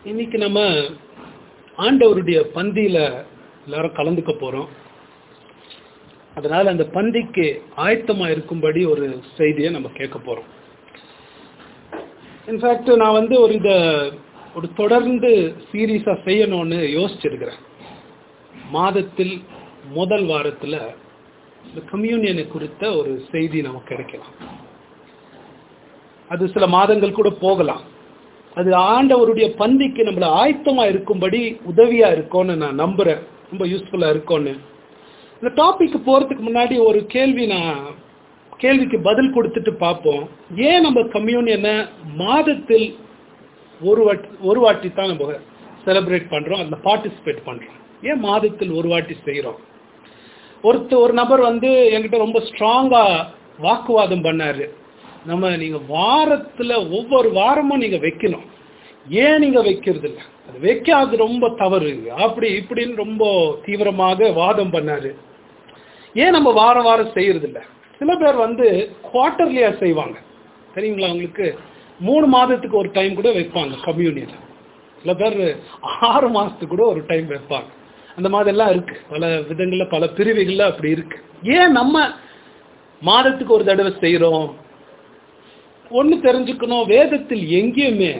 இன்னைக்கு நம்ம ஆண்டவருடைய பந்தியில எல்லாரும் கலந்துக்க போறோம் அதனால அந்த பந்திக்கு ஆயத்தமா இருக்கும்படி ஒரு செய்தியை நம்ம கேட்க போறோம் இன்ஃபேக்ட் நான் வந்து ஒரு இத ஒரு தொடர்ந்து சீரியஸா செய்யணும்னு யோசிச்சிருக்கிறேன் மாதத்தில் முதல் வாரத்துல இந்த கம்யூனியனை குறித்த ஒரு செய்தி நமக்கு கிடைக்கலாம் அது சில மாதங்கள் கூட போகலாம் அது ஆண்டவருடைய பந்திக்கு நம்மள ஆயத்தமா இருக்கும்படி உதவியா இருக்கும்னு நான் நம்புறேன் ரொம்ப யூஸ்ஃபுல்லா இருக்கும்னு இந்த டாபிக் போறதுக்கு முன்னாடி ஒரு கேள்வி நான் கேள்விக்கு பதில் கொடுத்துட்டு பார்ப்போம் ஏன் நம்ம கம்யூனியனை மாதத்தில் ஒரு வாட்டி ஒரு வாட்டி தான் நம்ம செலிப்ரேட் பண்றோம் அதுல பார்ட்டிசிபேட் பண்றோம் ஏன் மாதத்தில் ஒரு வாட்டி செய்யறோம் ஒருத்த ஒரு நபர் வந்து என்கிட்ட ரொம்ப ஸ்ட்ராங்கா வாக்குவாதம் பண்ணாரு நம்ம நீங்க வாரத்துல ஒவ்வொரு வாரமும் நீங்க வைக்கணும் ஏன் நீங்க வைக்கிறது இல்லை அது வைக்காது ரொம்ப தவறு அப்படி இப்படின்னு ரொம்ப தீவிரமாக வாதம் பண்ணாரு ஏன் நம்ம வாரம் வாரம் செய்யறது இல்லை சில பேர் வந்து குவார்டர்லியா செய்வாங்க தெரியுங்களா உங்களுக்கு மூணு மாதத்துக்கு ஒரு டைம் கூட வைப்பாங்க கம்யூனியன் சில பேர் ஆறு மாசத்துக்கு கூட ஒரு டைம் வைப்பாங்க அந்த மாதிரிலாம் இருக்கு பல விதங்கள்ல பல பிரிவுகள்ல அப்படி இருக்கு ஏன் நம்ம மாதத்துக்கு ஒரு தடவை செய்யறோம் ஒண்ணு தெரிஞ்சுக்கணும் வேதத்தில் எங்கேயுமே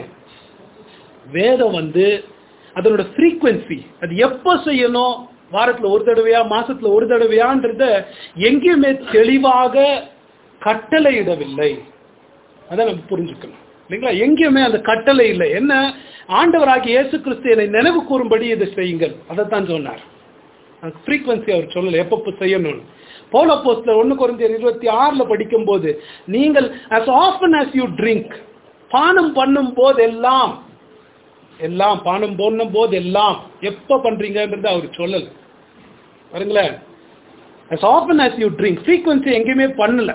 வேதம் வந்து அதனோட ஃப்ரீக்குவென்சி அது எப்போ செய்யணும் வாரத்துல ஒரு தடவையா மாசத்துல ஒரு தடவையான்றத எங்கேயுமே தெளிவாக கட்டளையிடவில்லை அதை நம்ம புரிஞ்சுக்கணும் இல்லைங்களா எங்கேயுமே அந்த கட்டளை இல்லை என்ன ஆண்டவராகி இயேசு கிறிஸ்து என்னை நினைவு கூறும்படி இதை செய்யுங்கள் அதைத்தான் சொன்னார் ஃப்ரீக்வன்சி அவர் சொல்லலை எப்பப்போ செய்யணும்னு போல போஸ்ட்ல ஒன்று குறைஞ்ச இருபத்தி ஆறுல படிக்கும் போது நீங்கள் as often as you drink பானம் பண்ணும் போதெல்லாம் எல்லாம் பானம் போடணும் போது எல்லாம் எப்ப பண்றீங்கன்றது அவர் சொல்லல பாருங்களேன் as often as you drink frequency எங்கேயுமே பண்ணல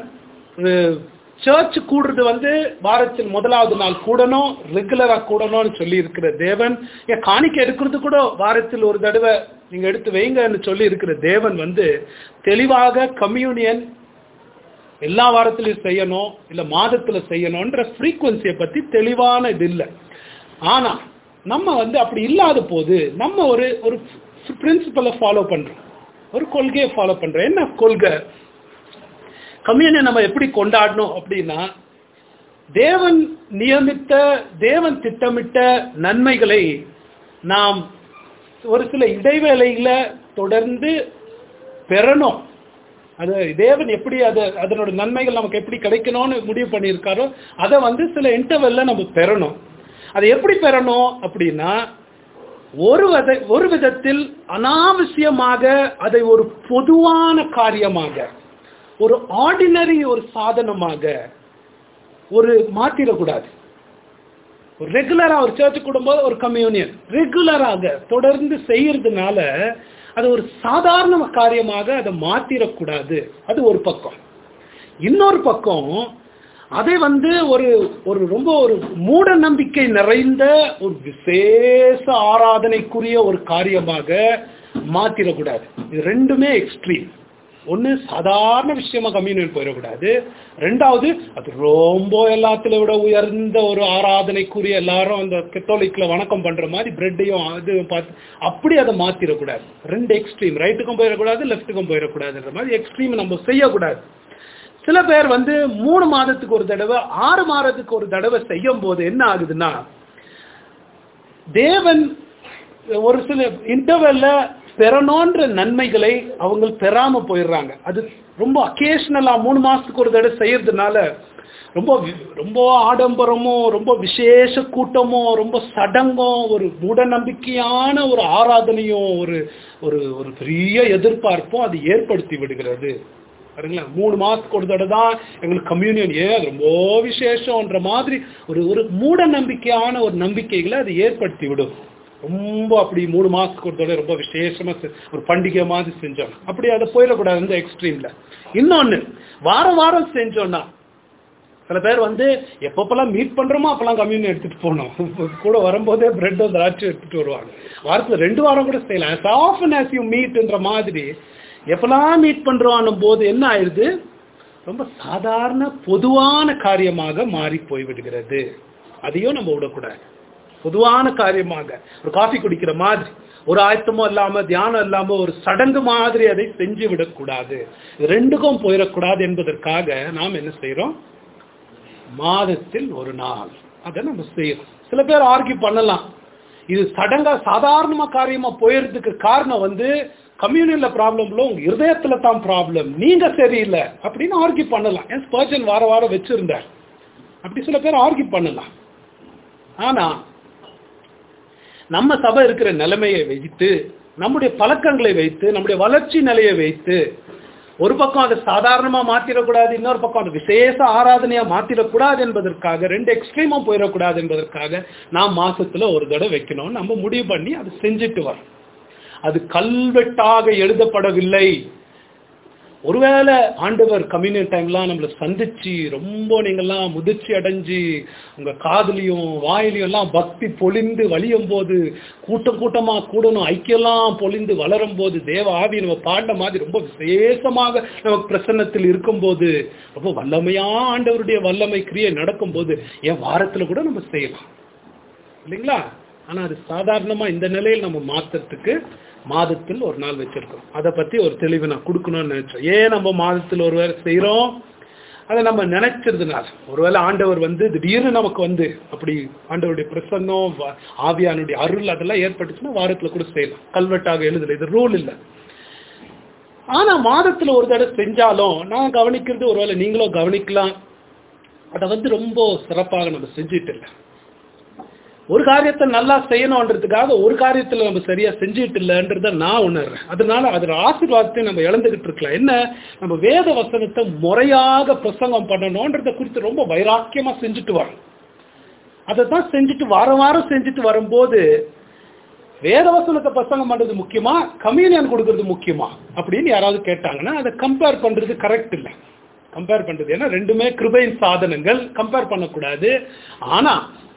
சர்ச் கூடுறது வந்து வாரத்தில் முதலாவது நாள் கூடணும் ரெகுலரா கூடணும்னு சொல்லி இருக்கிற தேவன் ஏன் காணிக்க எடுக்கிறது கூட வாரத்தில் ஒரு தடவை நீங்க எடுத்து வைங்கன்னு சொல்லி இருக்கிற தேவன் வந்து தெளிவாக கம்யூனியன் எல்லா வாரத்திலையும் செய்யணும் இல்ல மாதத்துல செய்யணும்ன்ற ஃப்ரீக்குவன்சியை பத்தி தெளிவான இது இல்லை ஆனா நம்ம வந்து அப்படி இல்லாத போது நம்ம ஒரு ஒரு பிரின்சிபலை ஃபாலோ பண்றோம் ஒரு கொள்கையை ஃபாலோ பண்றோம் என்ன கொள்கை கம்யூனியன் நம்ம எப்படி கொண்டாடணும் அப்படின்னா தேவன் நியமித்த தேவன் திட்டமிட்ட நன்மைகளை நாம் ஒரு சில இடைவேளையில தொடர்ந்து பெறணும் அது தேவன் எப்படி அது அதனோட நன்மைகள் நமக்கு எப்படி கிடைக்கணும்னு முடிவு பண்ணியிருக்காரோ அதை வந்து சில இன்டர்வெல்ல நம்ம பெறணும் அதை எப்படி பெறணும் அப்படின்னா ஒரு வித ஒரு விதத்தில் அனாவசியமாக அதை ஒரு பொதுவான காரியமாக ஒரு ஆர்டினரி ஒரு சாதனமாக ஒரு மாத்திரக்கூடாது ஒரு ரெகுலரா ஒரு சர்ச்சு கூடும்போது ஒரு கம்யூனியன் ரெகுலராக தொடர்ந்து செய்யறதுனால அது ஒரு சாதாரண காரியமாக அதை மாத்திரக்கூடாது அது ஒரு பக்கம் இன்னொரு பக்கம் அதை வந்து ஒரு ஒரு ரொம்ப ஒரு மூட நம்பிக்கை நிறைந்த ஒரு விசேஷ ஆராதனைக்குரிய ஒரு காரியமாக மாத்திரக்கூடாது இது ரெண்டுமே எக்ஸ்ட்ரீம் ஒன்று சாதாரண விஷயமா கம்யூனியன் போயிடக்கூடாது ரெண்டாவது அது ரொம்ப எல்லாத்துல விட உயர்ந்த ஒரு ஆராதனைக்குரிய எல்லாரும் அந்த கத்தோலிக்ல வணக்கம் பண்ற மாதிரி பிரெட்டையும் அது பார்த்து அப்படி அதை மாத்திரக்கூடாது ரெண்டு எக்ஸ்ட்ரீம் ரைட்டுக்கும் போயிடக்கூடாது லெஃப்ட்டுக்கும் போயிடக்கூடாதுன்ற மாதிரி எக்ஸ்ட்ரீம் நம்ம செய்யக்கூடாது சில பேர் வந்து மூணு மாதத்துக்கு ஒரு தடவை ஆறு மாதத்துக்கு ஒரு தடவை செய்யும் போது என்ன ஆகுதுன்னா தேவன் ஒரு சில இன்டர்வெல்ல பெறணுன்ற நன்மைகளை அவங்க பெறாம போயிடுறாங்க அது ரொம்ப அக்கேஷனலா மூணு மாசத்துக்கு ஒரு தடவை செய்யறதுனால ரொம்ப ரொம்ப ஆடம்பரமோ ரொம்ப விசேஷ கூட்டமோ ரொம்ப சடங்கோ ஒரு மூட நம்பிக்கையான ஒரு ஆராதனையும் ஒரு ஒரு ஒரு பெரிய எதிர்பார்ப்பும் அது ஏற்படுத்தி விடுகிறது பாருங்களேன் மூணு மாசத்துக்கு ஒரு தடவை தான் எங்களுக்கு கம்யூனியன் ஏன் ரொம்ப விசேஷம்ன்ற மாதிரி ஒரு ஒரு மூட நம்பிக்கையான ஒரு நம்பிக்கைகளை அது ஏற்படுத்தி விடும் ரொம்ப அப்படி மூணு மாசத்துக்கு ஒரு தடவை ரொம்ப விசேஷமா ஒரு பண்டிகை மாதிரி செஞ்சோம் அப்படி அதை போயிடக்கூடாது இந்த எக்ஸ்ட்ரீம்ல இன்னொன்னு வாரம் வாரம் செஞ்சோம்னா சில பேர் வந்து எப்பப்பெல்லாம் மீட் பண்றோமோ அப்பெல்லாம் கம்யூனியன் எடுத்துட்டு போனோம் கூட வரும்போதே பிரெட் திராட்சை எடுத்துட்டு வருவாங்க வாரத்துல ரெண்டு வாரம் கூட செய்யலாம் as often as you மீட்ன்ற மாதிரி எப்பெல்லாம் மீட் பண்றோம் போது என்ன ஆயிடுது ரொம்ப சாதாரண பொதுவான காரியமாக மாறி போய்விடுகிறது அதையும் நம்ம விடக்கூடாது பொதுவான காரியமாக ஒரு காஃபி குடிக்கிற மாதிரி ஒரு ஆயத்தமும் இல்லாம தியானம் இல்லாம ஒரு சடங்கு மாதிரி அதை செஞ்சு விடக்கூடாது இது ரெண்டுக்கும் போயிடக்கூடாது என்பதற்காக நாம் என்ன செய்றோம் மாதத்தில் ஒரு நாள் அதை நம்ம செய்யறோம் சில பேர் ஆர்கியூ பண்ணலாம் இது சடங்கா சாதாரணமா காரியமா போயிருதுக்கு காரணம் வந்து கம்யூனியன்ல ப்ராப்ளம்ல உங்க இருதயத்துல தான் ப்ராப்ளம் நீங்க சரியில்லை அப்படின்னு ஆர்கியூ பண்ணலாம் ஏன் ஸ்பர்ஜன் வார வாரம் வச்சிருந்தார் அப்படி சில பேர் ஆர்கியூ பண்ணலாம் ஆனா நம்ம சபை இருக்கிற நிலைமையை வைத்து நம்முடைய பழக்கங்களை வைத்து நம்முடைய வளர்ச்சி நிலையை வைத்து ஒரு பக்கம் அதை சாதாரணமா மாத்திரக்கூடாது இன்னொரு பக்கம் அதை விசேஷ ஆராதனையா மாத்திரக்கூடாது என்பதற்காக ரெண்டு எக்ஸ்ட்ரீமா போயிடக்கூடாது என்பதற்காக நாம் மாசத்துல ஒரு தடவை வைக்கணும் நம்ம முடிவு பண்ணி அதை செஞ்சுட்டு வரோம் அது கல்வெட்டாக எழுதப்படவில்லை ஒருவேளை ஆண்டவர் கம்யூனியன் டைம்லாம் நம்மளை சந்திச்சு ரொம்ப நீங்கெல்லாம் முதிர்ச்சி அடைஞ்சு உங்க காதுலையும் வாயிலையும் எல்லாம் பக்தி பொழிந்து வழியும் போது கூட்டம் கூட்டமா கூடணும் ஐக்கியெல்லாம் பொழிந்து வளரும் போது தேவ ஆவி நம்ம பாடின மாதிரி ரொம்ப விசேஷமாக நமக்கு பிரசன்னத்தில் இருக்கும்போது ரொம்ப வல்லமையா ஆண்டவருடைய வல்லமை கிரியை நடக்கும்போது என் வாரத்துல கூட நம்ம செய்யலாம் இல்லைங்களா ஆனா அது சாதாரணமா இந்த நிலையில் நம்ம மாத்தறதுக்கு மாதத்தில் ஒரு நாள் வச்சிருக்கோம் அதை பத்தி ஒரு தெளிவு நான் கொடுக்கணும்னு நினைச்சேன் ஏன் நம்ம மாதத்தில் ஒரு வேலை செய்யறோம் அதை நம்ம நினைச்சதுனால ஒருவேளை ஆண்டவர் வந்து திடீர்னு நமக்கு வந்து அப்படி ஆண்டவருடைய பிரசன்னம் வ- ஆவியானுடைய அருள் அதெல்லாம் ஏற்பட்டுச்சுன்னா வாரத்துல கூட செய்யலாம் கல்வெட்டாக எழுதல இது ரூல் இல்லை ஆனா மாதத்துல ஒரு தடவை செஞ்சாலும் நான் கவனிக்கிறது ஒருவேளை நீங்களும் கவனிக்கலாம் அதை வந்து ரொம்ப சிறப்பாக நம்ம செஞ்சுட்டு இல்லை ஒரு காரியத்தை நல்லா செய்யணுன்றதுக்காக ஒரு காரியத்துல நம்ம சரியா செஞ்சுட்டு இல்லைன்றத நான் உணர்றேன் அதனால அதோட ஆசீர்வாதத்தை நம்ம இழந்துகிட்டு இருக்கலாம் என்ன நம்ம வேத வசனத்தை முறையாக பிரசங்கம் பண்ணணுன்றத குறித்து ரொம்ப வைராக்கியமா செஞ்சுட்டு வரோம் அதை தான் செஞ்சுட்டு வாரம் வாரம் செஞ்சுட்டு வரும்போது வேத வசனத்தை பிரசங்கம் பண்றது முக்கியமா கம்யூனியன் கொடுக்கறது முக்கியமா அப்படின்னு யாராவது கேட்டாங்கன்னா அதை கம்பேர் பண்றது கரெக்ட் இல்லை கம்பேர் பண்றது ஏன்னா ரெண்டுமே கிருபையின் சாதனங்கள் கம்பேர் பண்ணக்கூடாது ஆனா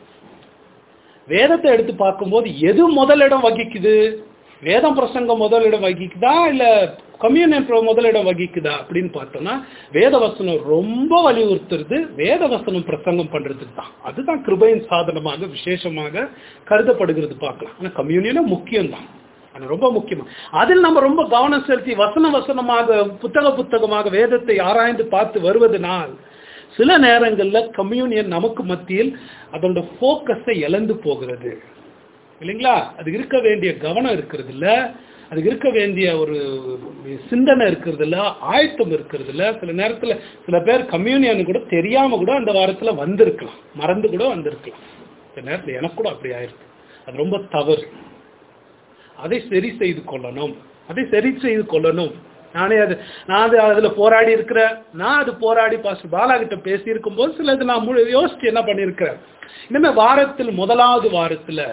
வேதத்தை எடுத்து பார்க்கும்போது எது முதலிடம் வகிக்குது வேதம் பிரசங்கம் முதலிடம் வகிக்குதா இல்ல கம்யூனியன் முதலிடம் வகிக்குதா அப்படின்னு பார்த்தோம்னா வேத வசனம் ரொம்ப வலியுறுத்துறது வேத வசனம் பிரசங்கம் பண்றதுக்கு தான் அதுதான் கிருபையின் சாதனமாக விசேஷமாக கருதப்படுகிறது பார்க்கலாம் ஆனா கம்யூனியனும் முக்கியம்தான் அது ரொம்ப முக்கியமா அதில் நம்ம ரொம்ப கவனம் செலுத்தி வசன வசனமாக புத்தக புத்தகமாக வேதத்தை ஆராய்ந்து பார்த்து வருவதனால் சில நேரங்கள்ல கம்யூனியன் நமக்கு மத்தியில் அதோட ஃபோக்கஸை இழந்து போகிறது இல்லைங்களா அது இருக்க வேண்டிய கவனம் இருக்கிறது இல்ல அதுக்கு இருக்க வேண்டிய ஒரு சிந்தனை இருக்கிறது இல்ல ஆயத்தம் இருக்கிறது இல்ல சில நேரத்துல சில பேர் கம்யூனியன் கூட தெரியாம கூட அந்த வாரத்துல வந்திருக்கலாம் மறந்து கூட வந்திருக்கலாம் சில நேரத்துல எனக்கு கூட அப்படி ஆயிருக்கு அது ரொம்ப தவறு அதை சரி செய்து கொள்ளணும் அதை சரி செய்து கொள்ளணும் நானே அது நான் அது அதுல போராடி இருக்கிறேன் நான் அது போராடி பாஸ்டர் பாலா கிட்ட பேசி இருக்கும்போது சிலது நான் முழு யோசிச்சு என்ன பண்ணியிருக்கிறேன் இனிமே வாரத்தில் முதலாவது வாரத்துல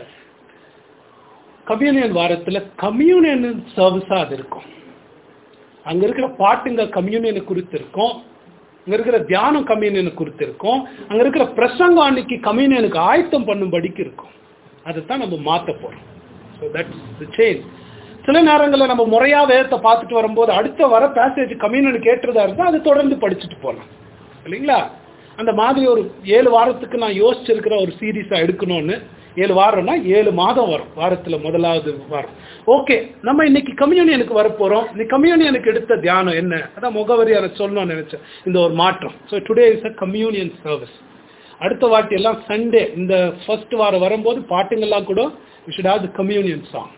கம்யூனியன் வாரத்துல கம்யூனியன் சர்வீஸா அது இருக்கும் அங்க இருக்கிற பாட்டுங்க கம்யூனியனை குறித்து இருக்கும் அங்க இருக்கிற தியானம் கம்யூனியனை குறித்து இருக்கும் அங்க இருக்கிற பிரசங்கம் அன்னைக்கு கம்யூனியனுக்கு ஆயத்தம் பண்ணும்படிக்கு இருக்கும் அதைத்தான் நம்ம மாத்த போறோம் ஸோ தட்ஸ் சேஞ்ச் சில நேரங்களில் நம்ம முறையா வேதத்தை பார்த்துட்டு வரும்போது அடுத்த வர பேசேஜ் கம்யூனியன் கேட்டுறதா இருந்தால் அதை தொடர்ந்து படிச்சுட்டு போகலாம் இல்லைங்களா அந்த மாதிரி ஒரு ஏழு வாரத்துக்கு நான் யோசிச்சிருக்கிற ஒரு சீரீஸாக எடுக்கணும்னு ஏழு வாரம்னா ஏழு மாதம் வரும் வாரத்தில் முதலாவது வாரம் ஓகே நம்ம இன்னைக்கு கம்யூனியனுக்கு வரப்போகிறோம் இன்னைக்கு கம்யூனியனுக்கு எடுத்த தியானம் என்ன அதான் முகவரி எனக்கு சொல்லணும்னு நினைச்சேன் இந்த ஒரு மாற்றம் so today is a communion service அடுத்த வாட்டி எல்லாம் சண்டே இந்த ஃபர்ஸ்ட் வாரம் வரும்போது பாட்டுங்கள்லாம் கூட ஷுட் ஹாவ் கம்யூனியன் சாங்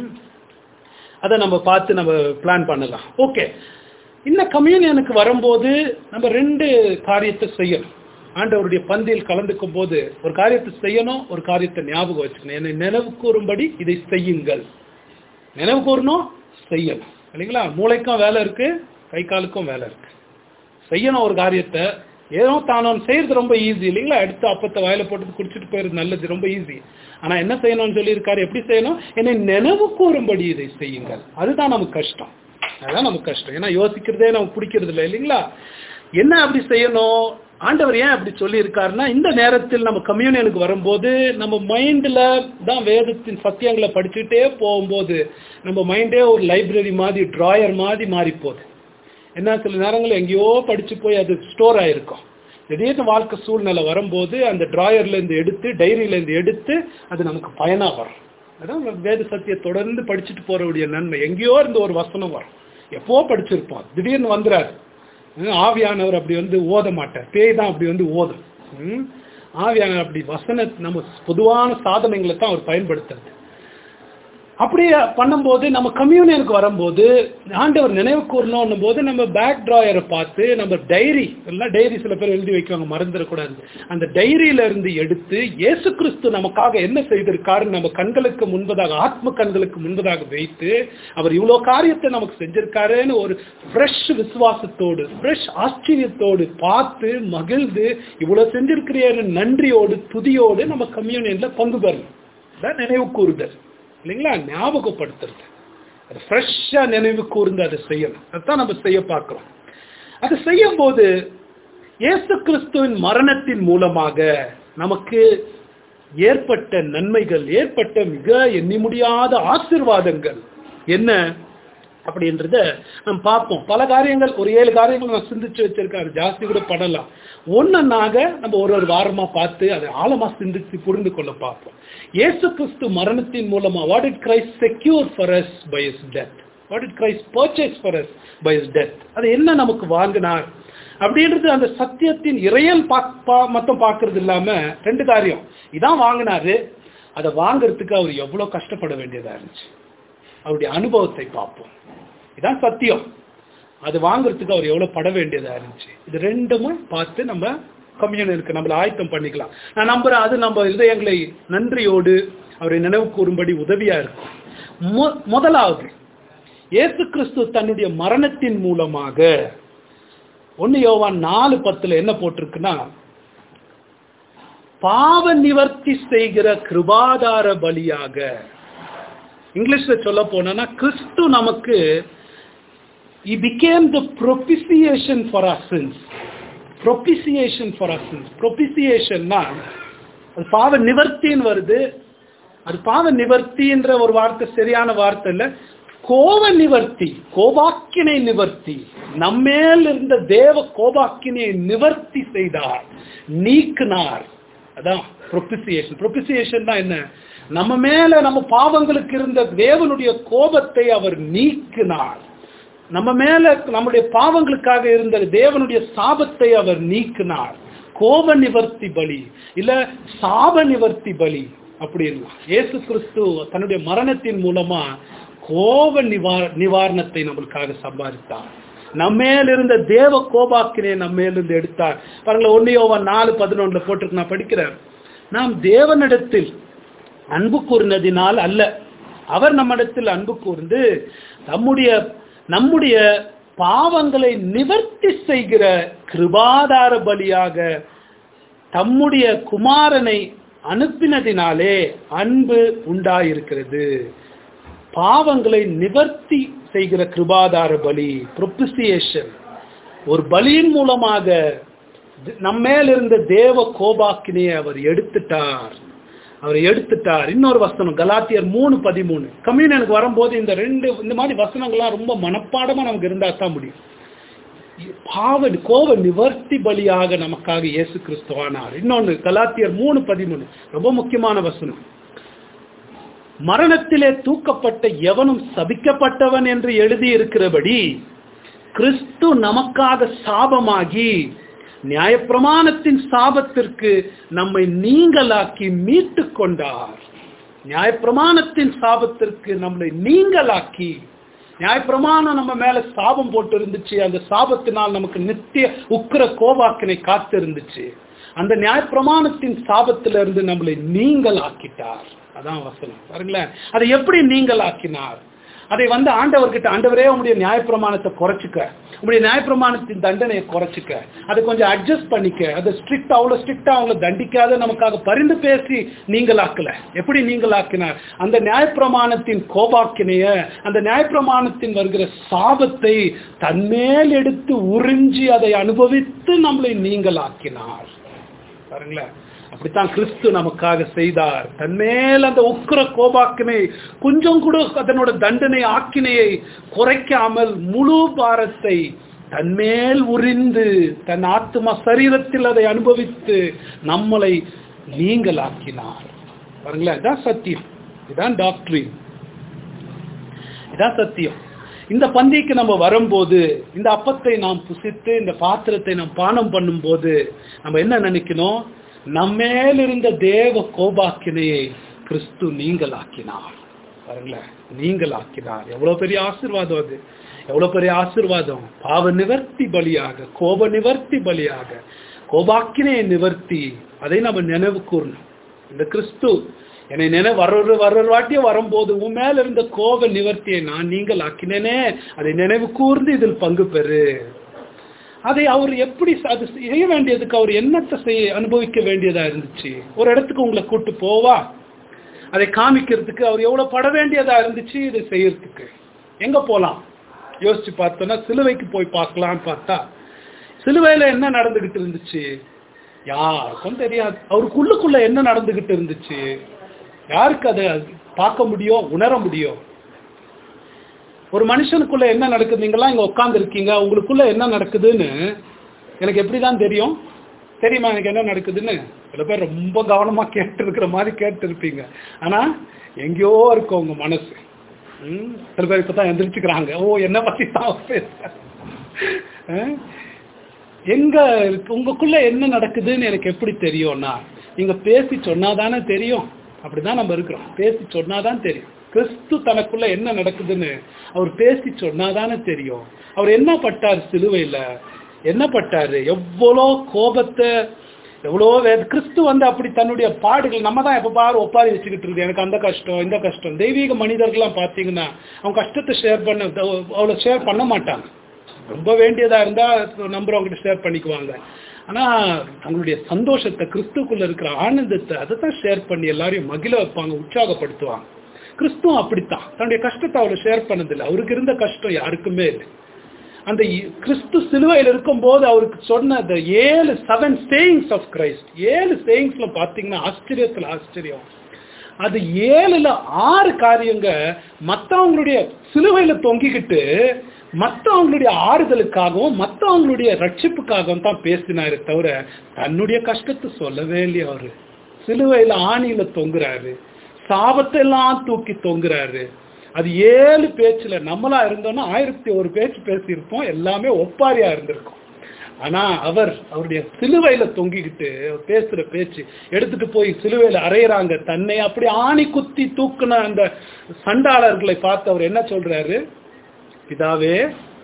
அதை நம்ம பார்த்து நம்ம பிளான் பண்ணலாம் ஓகே இந்த கம்யூனியனுக்கு வரும்போது நம்ம ரெண்டு காரியத்தை செய்யணும் ஆண்டவருடைய பந்தியில் கலந்துக்கும் போது ஒரு காரியத்தை செய்யணும் ஒரு காரியத்தை ஞாபகம் வச்சுக்கணும் என்னை நினைவு கூறும்படி இதை செய்யுங்கள் நினைவு கூறணும் செய்யணும் இல்லைங்களா மூளைக்கும் வேலை இருக்கு கை காலுக்கும் வேலை இருக்கு செய்யணும் ஒரு காரியத்தை ஏதோ தானோ செய்யறது ரொம்ப ஈஸி இல்லைங்களா எடுத்து அப்பத்தை வாயில போட்டு குடிச்சிட்டு போயிறது நல்லது ரொம்ப ஈஸி ஆனா என்ன செய்யணும்னு சொல்லியிருக்காரு எப்படி செய்யணும் என்னை நினைவு கூறும்படி இதை செய்யுங்கள் அதுதான் நமக்கு கஷ்டம் அதுதான் நமக்கு கஷ்டம் ஏன்னா யோசிக்கிறதே நமக்கு பிடிக்கிறது இல்லை இல்லைங்களா என்ன அப்படி செய்யணும் ஆண்டவர் ஏன் அப்படி சொல்லி இருக்காருன்னா இந்த நேரத்தில் நம்ம கம்யூனியனுக்கு வரும்போது நம்ம மைண்ட்ல தான் வேதத்தின் சத்தியங்களை படிச்சுட்டே போகும்போது நம்ம மைண்டே ஒரு லைப்ரரி மாதிரி டிராயர் மாதிரி மாறி போகுது என்ன சில நேரங்கள் எங்கேயோ படிச்சு போய் அது ஸ்டோர் ஆயிருக்கும் திடீர்னு வாழ்க்கை சூழ்நிலை வரும்போது அந்த டிராயர்ல இருந்து எடுத்து டைரியில இருந்து எடுத்து அது நமக்கு பயனா வரும் அதான் வேத சத்திய தொடர்ந்து படிச்சுட்டு போறவுடைய நன்மை எங்கேயோ இருந்து ஒரு வசனம் வரும் எப்போ படிச்சிருப்போம் திடீர்னு வந்துறாரு ஹம், ஆவியானவர் அப்படி வந்து ஓத மாட்டார் பேய் தான் அப்படி வந்து ஓதும் ஹம், ஆவியானவர் அப்படி வசன நம்ம பொதுவான சாதனங்களை தான் அவர் பயன்படுத்துறது அப்படி பண்ணும்போது நம்ம கம்யூனியனுக்கு வரும்போது ஆண்டவர் நினைவு கூறணும் போது நம்ம பேக் டிராயரை பார்த்து நம்ம டைரி எல்லாம் டைரி சில பேர் எழுதி வைக்குவாங்க மறந்துடக்கூடாது அந்த டைரியில இருந்து எடுத்து இயேசு கிறிஸ்து நமக்காக என்ன செய்திருக்காருன்னு நம்ம கண்களுக்கு முன்பதாக ஆத்ம கண்களுக்கு முன்பதாக வைத்து அவர் இவ்வளோ காரியத்தை நமக்கு செஞ்சிருக்காருன்னு ஒரு ஃப்ரெஷ் விசுவாசத்தோடு ஃப்ரெஷ் ஆச்சரியத்தோடு பார்த்து மகிழ்ந்து இவ்வளோ செஞ்சிருக்கிறேன்னு நன்றியோடு துதியோடு நம்ம கம்யூனியன்ல பங்கு பெறணும் அதான் நினைவு கூறுதல் இல்லைங்களா ஞாபகப்படுத்துறது அது ஃப்ரெஷ்ஷாக நினைவு கூர்ந்து அதை செய்யணும் அதுதான் நம்ம செய்ய பார்க்கிறோம் அது செய்யும் போது இயேசு கிறிஸ்துவின் மரணத்தின் மூலமாக நமக்கு ஏற்பட்ட நன்மைகள் ஏற்பட்ட மிக எண்ணி முடியாத ஆசிர்வாதங்கள் என்ன அப்படின்றத நம்ம பார்ப்போம் பல காரியங்கள் ஒரு ஏழு காரியங்கள் நான் சிந்திச்சு வச்சிருக்கேன் அது ஜாஸ்தி கூட படலாம் ஒன்னொன்னாக நம்ம ஒரு ஒரு வாரமா பார்த்து அதை ஆழமா சிந்திச்சு புரிந்து கொள்ள பார்ப்போம் இயேசு கிறிஸ்து மரணத்தின் மூலமா what it Christ secure for us by his death what it Christ purchase for us by his death அது என்ன நமக்கு வாங்கினார் அப்படின்றது அந்த சத்தியத்தின் இறையல் மொத்தம் பார்க்கறது இல்லாம ரெண்டு காரியம் இதான் வாங்கினாரு அதை வாங்குறதுக்கு அவர் எவ்வளவு கஷ்டப்பட வேண்டியதா இருந்துச்சு அவருடைய அனுபவத்தை பார்ப்போம் இதான் சத்தியம் அது வாங்குறதுக்கு அவர் எவ்வளவு பட வேண்டியதா இருந்துச்சு இது ரெண்டுமே பார்த்து நம்ம கம்யூனியனுக்கு நம்மள ஆயத்தம் பண்ணிக்கலாம் நான் நம்புறேன் அது நம்ம இதயங்களை நன்றியோடு அவரை நினைவு கூறும்படி உதவியா இருக்கும் மு- முதலாவது இயேசு கிறிஸ்து தன்னுடைய மரணத்தின் மூலமாக ஒன்னு யோவான் நாலு பத்துல என்ன போட்டிருக்குன்னா பாவ நிவர்த்தி செய்கிற கிருபாதார பலியாக இங்கிலீஷ்ல சொல்ல போனா கிறிஸ்து நமக்கு he became the propitiation for our sins propitiation for our sins propitiationனா அது பாவ நிவர்த்தின்னு வருது அது பாவ நிவர்த்தின்ற ஒரு வார்த்தை சரியான வார்த்தை இல்ல கோப நிவர்த்தி கோபாக்கினை நிவர்த்தி நம்மேல் இருந்த தேவ கோபாக்கினை நிவர்த்தி செய்தார் நீக்கினார் அதான் propitiation propitiation தான் என்ன நம்ம மேல நம்ம பாவங்களுக்கு இருந்த தேவனுடைய கோபத்தை அவர் நீக்கினார் நம்ம மேல நம்முடைய பாவங்களுக்காக இருந்த தேவனுடைய சாபத்தை அவர் நீக்கினார் கோப நிவர்த்தி பலி இல்ல சாப நிவர்த்தி பலி அப்படின்னு இயேசு கிறிஸ்து தன்னுடைய மரணத்தின் மூலமா கோப நிவார நிவாரணத்தை நம்மளுக்காக சம்பாதித்தார் நம்மேல் இருந்த தேவ கோபாக்கினை நம்மேலிருந்து எடுத்தார் பாருங்களேன் ஒன்னு யோவான் நாலு பதினொன்றுல போட்டிருக்கு நான் படிக்கிறேன் நாம் தேவனிடத்தில் அன்பு கூர்ந்ததினால் அல்ல அவர் நம்மிடத்தில் அன்பு கூர்ந்து நம்முடைய நம்முடைய பாவங்களை நிவர்த்தி செய்கிற கிருபாதார பலியாக தம்முடைய குமாரனை அனுப்பினதினாலே அன்பு உண்டாயிருக்கிறது பாவங்களை நிவர்த்தி செய்கிற கிருபாதார பலி ப்ரொபிசியேஷன் ஒரு பலியின் மூலமாக நம்மேல் இருந்த தேவ கோபாக்கினையை அவர் எடுத்துட்டார் அவர் எடுத்துட்டார் இன்னொரு வசனம் கலாத்தியர் மூணு பதிமூணு கம்யூனியனுக்கு வரும்போது இந்த ரெண்டு இந்த மாதிரி வசனங்கள்லாம் ரொம்ப மனப்பாடமா நமக்கு இருந்தா தான் முடியும் பாவ கோவ நிவர்த்தி பலியாக நமக்காக இயேசு கிறிஸ்துவானார் இன்னொன்னு கலாத்தியர் மூணு பதிமூணு ரொம்ப முக்கியமான வசனம் மரணத்திலே தூக்கப்பட்ட எவனும் சபிக்கப்பட்டவன் என்று எழுதி இருக்கிறபடி கிறிஸ்து நமக்காக சாபமாகி நியாயப்பிரமாணத்தின் சாபத்திற்கு நம்மை நீங்களாக்கி மீட்டு கொண்டார் நியாயப்பிரமாணத்தின் சாபத்திற்கு நம்மை நீங்களாக்கி நியாயப்பிரமாணம் நம்ம மேல சாபம் போட்டு இருந்துச்சு அந்த சாபத்தினால் நமக்கு நித்திய உக்கிர கோபாக்கினை காத்து இருந்துச்சு அந்த நியாயப்பிரமாணத்தின் சாபத்திலிருந்து நம்மளை நீங்கள் ஆக்கிட்டார் அதான் வசனம் பாருங்களேன் அதை எப்படி நீங்கள் ஆக்கினார் அதை வந்து ஆண்டவர்கிட்ட ஆண்டவரே உங்களுடைய நியாயப்பிரமாணத்தை குறைச்சிக்க உங்களுடைய நியாயப்பிரமாணத்தின் தண்டனையை குறைச்சிக்க அதை கொஞ்சம் அட்ஜஸ்ட் பண்ணிக்க அதை ஸ்ட்ரிக்ட் அவ்வளோ ஸ்ட்ரிக்டா அவங்கள தண்டிக்காத நமக்காக பரிந்து பேசி நீங்களாக்கல எப்படி நீங்களாக்கினார் அந்த நியாயப்பிரமாணத்தின் கோபாக்கினைய அந்த நியாயப்பிரமாணத்தின் வருகிற சாபத்தை தன்மேல் எடுத்து உறிஞ்சி அதை அனுபவித்து நம்மளை நீங்களாக்கினார் பாருங்களேன் அப்படித்தான் கிறிஸ்து நமக்காக செய்தார் தன்மேல் அந்த உக்கிர கோபாக்கினை கொஞ்சம் கூட அதனோட தண்டனை ஆக்கினையை குறைக்காமல் முழு பாரத்தை தன்மேல் உரிந்து தன் ஆத்ம சரீரத்தில் அதை அனுபவித்து நம்மளை நீங்களாக்கினார் பாருங்களேன் இதான் சத்தியம் இதான் டாக்டரின் இதான் சத்தியம் இந்த பந்திக்கு நம்ம வரும்போது இந்த அப்பத்தை நாம் புசித்து இந்த பாத்திரத்தை நாம் பானம் பண்ணும்போது நம்ம என்ன நினைக்கணும் நம்மேல் இருந்த தேவ கோபாக்கினையை கிறிஸ்து நீங்களாக்கினார் பாருங்களேன் நீங்களாக்கினார் எவ்வளவு பெரிய ஆசீர்வாதம் அது எவ்வளவு பெரிய ஆசீர்வாதம் பாவ நிவர்த்தி பலியாக கோப நிவர்த்தி பலியாக கோபாக்கினையை நிவர்த்தி அதை நம்ம நினைவு கூறணும் இந்த கிறிஸ்து என்னை நினை வர்ற வர்ற வாட்டியே வரும்போது உன் மேல இருந்த கோப நிவர்த்தியை நான் நீங்கள் ஆக்கினேனே அதை நினைவு கூர்ந்து இதில் பங்கு பெறு அதை அவர் எப்படி அது செய்ய வேண்டியதுக்கு அவர் என்னத்தை செய்ய அனுபவிக்க வேண்டியதா இருந்துச்சு ஒரு இடத்துக்கு உங்களை கூட்டு போவா அதை காமிக்கிறதுக்கு அவர் எவ்வளவு பட வேண்டியதா இருந்துச்சு இதை செய்யறதுக்கு எங்க போலாம் யோசிச்சு பார்த்தோம்னா சிலுவைக்கு போய் பார்க்கலாம்னு பார்த்தா சிலுவையில என்ன நடந்துகிட்டு இருந்துச்சு யாருக்கும் தெரியாது அவருக்குள்ளுக்குள்ள என்ன நடந்துகிட்டு இருந்துச்சு யாருக்கு அதை பார்க்க முடியும் உணர முடியும் ஒரு மனுஷனுக்குள்ள என்ன நடக்குது நீங்களாம் இங்க உட்கார்ந்து இருக்கீங்க உங்களுக்குள்ள என்ன நடக்குதுன்னு எனக்கு எப்படிதான் தெரியும் தெரியுமா எனக்கு என்ன நடக்குதுன்னு சில பேர் ரொம்ப கவனமா கேட்டு இருக்கிற மாதிரி கேட்டு இருப்பீங்க ஆனா எங்கேயோ இருக்கும் உங்க மனசு ம், சில பேர் இப்பதான் எந்திரிச்சுக்கிறாங்க ஓ என்ன பத்தி தான் பேசுறேன் அஹ், எங்க இருக்கு? உங்களுக்குள்ள என்ன நடக்குதுன்னு எனக்கு எப்படி தெரியும்னா நீங்க பேசி சொன்னாதானே தெரியும் அப்படிதான் நம்ம இருக்கிறோம் பேசி சொன்னாதான் தெரியும் கிறிஸ்து தனக்குள்ள என்ன நடக்குதுன்னு அவர் பேசி சொன்னாதானே தெரியும் அவர் என்ன பட்டார் சிலுவையில என்ன பட்டாரு எவ்வளோ கோபத்தை எவ்வளோ வே கிறிஸ்து வந்து அப்படி தன்னுடைய பாடுகள் நம்ம தான் எப்போ பாரு ஒப்பாரி வச்சுக்கிட்டு இருக்கு எனக்கு அந்த கஷ்டம் இந்த கஷ்டம் தெய்வீக மனிதர்கள்லாம் பார்த்தீங்கன்னா அவங்க கஷ்டத்தை ஷேர் பண்ண அவ்வளோ ஷேர் பண்ண மாட்டாங்க ரொம்ப வேண்டியதா இருந்தா நம்புறவங்க ஷேர் பண்ணிக்குவாங்க ஆனா தங்களுடைய சந்தோஷத்தை கிறிஸ்துக்குள்ள இருக்கிற ஆனந்தத்தை அதை தான் ஷேர் பண்ணி எல்லாரையும் மகிழ வைப்பாங்க உற்சாகப்படுத்துவாங்க கிறிஸ்துவும் அப்படித்தான் தன்னுடைய கஷ்டத்தை அவர் ஷேர் பண்ணதில்லை அவருக்கு இருந்த கஷ்டம் யாருக்குமே இல்லை அந்த இ- கிறிஸ்து சிலுவையில் இருக்கும்போது அவருக்கு சொன்ன அந்த ஏழு செவன் சேயிங்ஸ் ஆஃப் கிரைஸ்ட் ஏழு சேயிங்ஸ்ல பாத்தீங்கன்னா ஆச்சரியத்துல ஆச்சரியம் அது ஏழுல ஆறு காரியங்க மத்தவங்களுடைய சிலுவையில தொங்கிக்கிட்டு மத்தவங்களுடைய ஆறுதலுக்காகவும் மத்தவங்களுடைய ரட்சிப்புக்காகவும் தான் பேசினாரு தவிர தன்னுடைய கஷ்டத்தை சொல்லவே இல்லையா அவரு சிலுவையில ஆணியில தொங்குறாரு சாபத்தை எல்லாம் தூக்கி தொங்குறாரு அது ஏழு பேச்சுல நம்மளா இருந்தோம்னா ஆயிரத்தி ஒரு பேச்சு பேசியிருப்போம் எல்லாமே ஒப்பாரியா இருந்திருக்கும் ஆனா அவர் அவருடைய சிலுவையில தொங்கிக்கிட்டு அவர் பேசுற பேச்சு எடுத்துட்டு போய் சிலுவையில அறையிறாங்க தன்னை அப்படி ஆணி குத்தி தூக்குன அந்த சண்டாளர்களை பார்த்து அவர் என்ன சொல்றாரு பிதாவே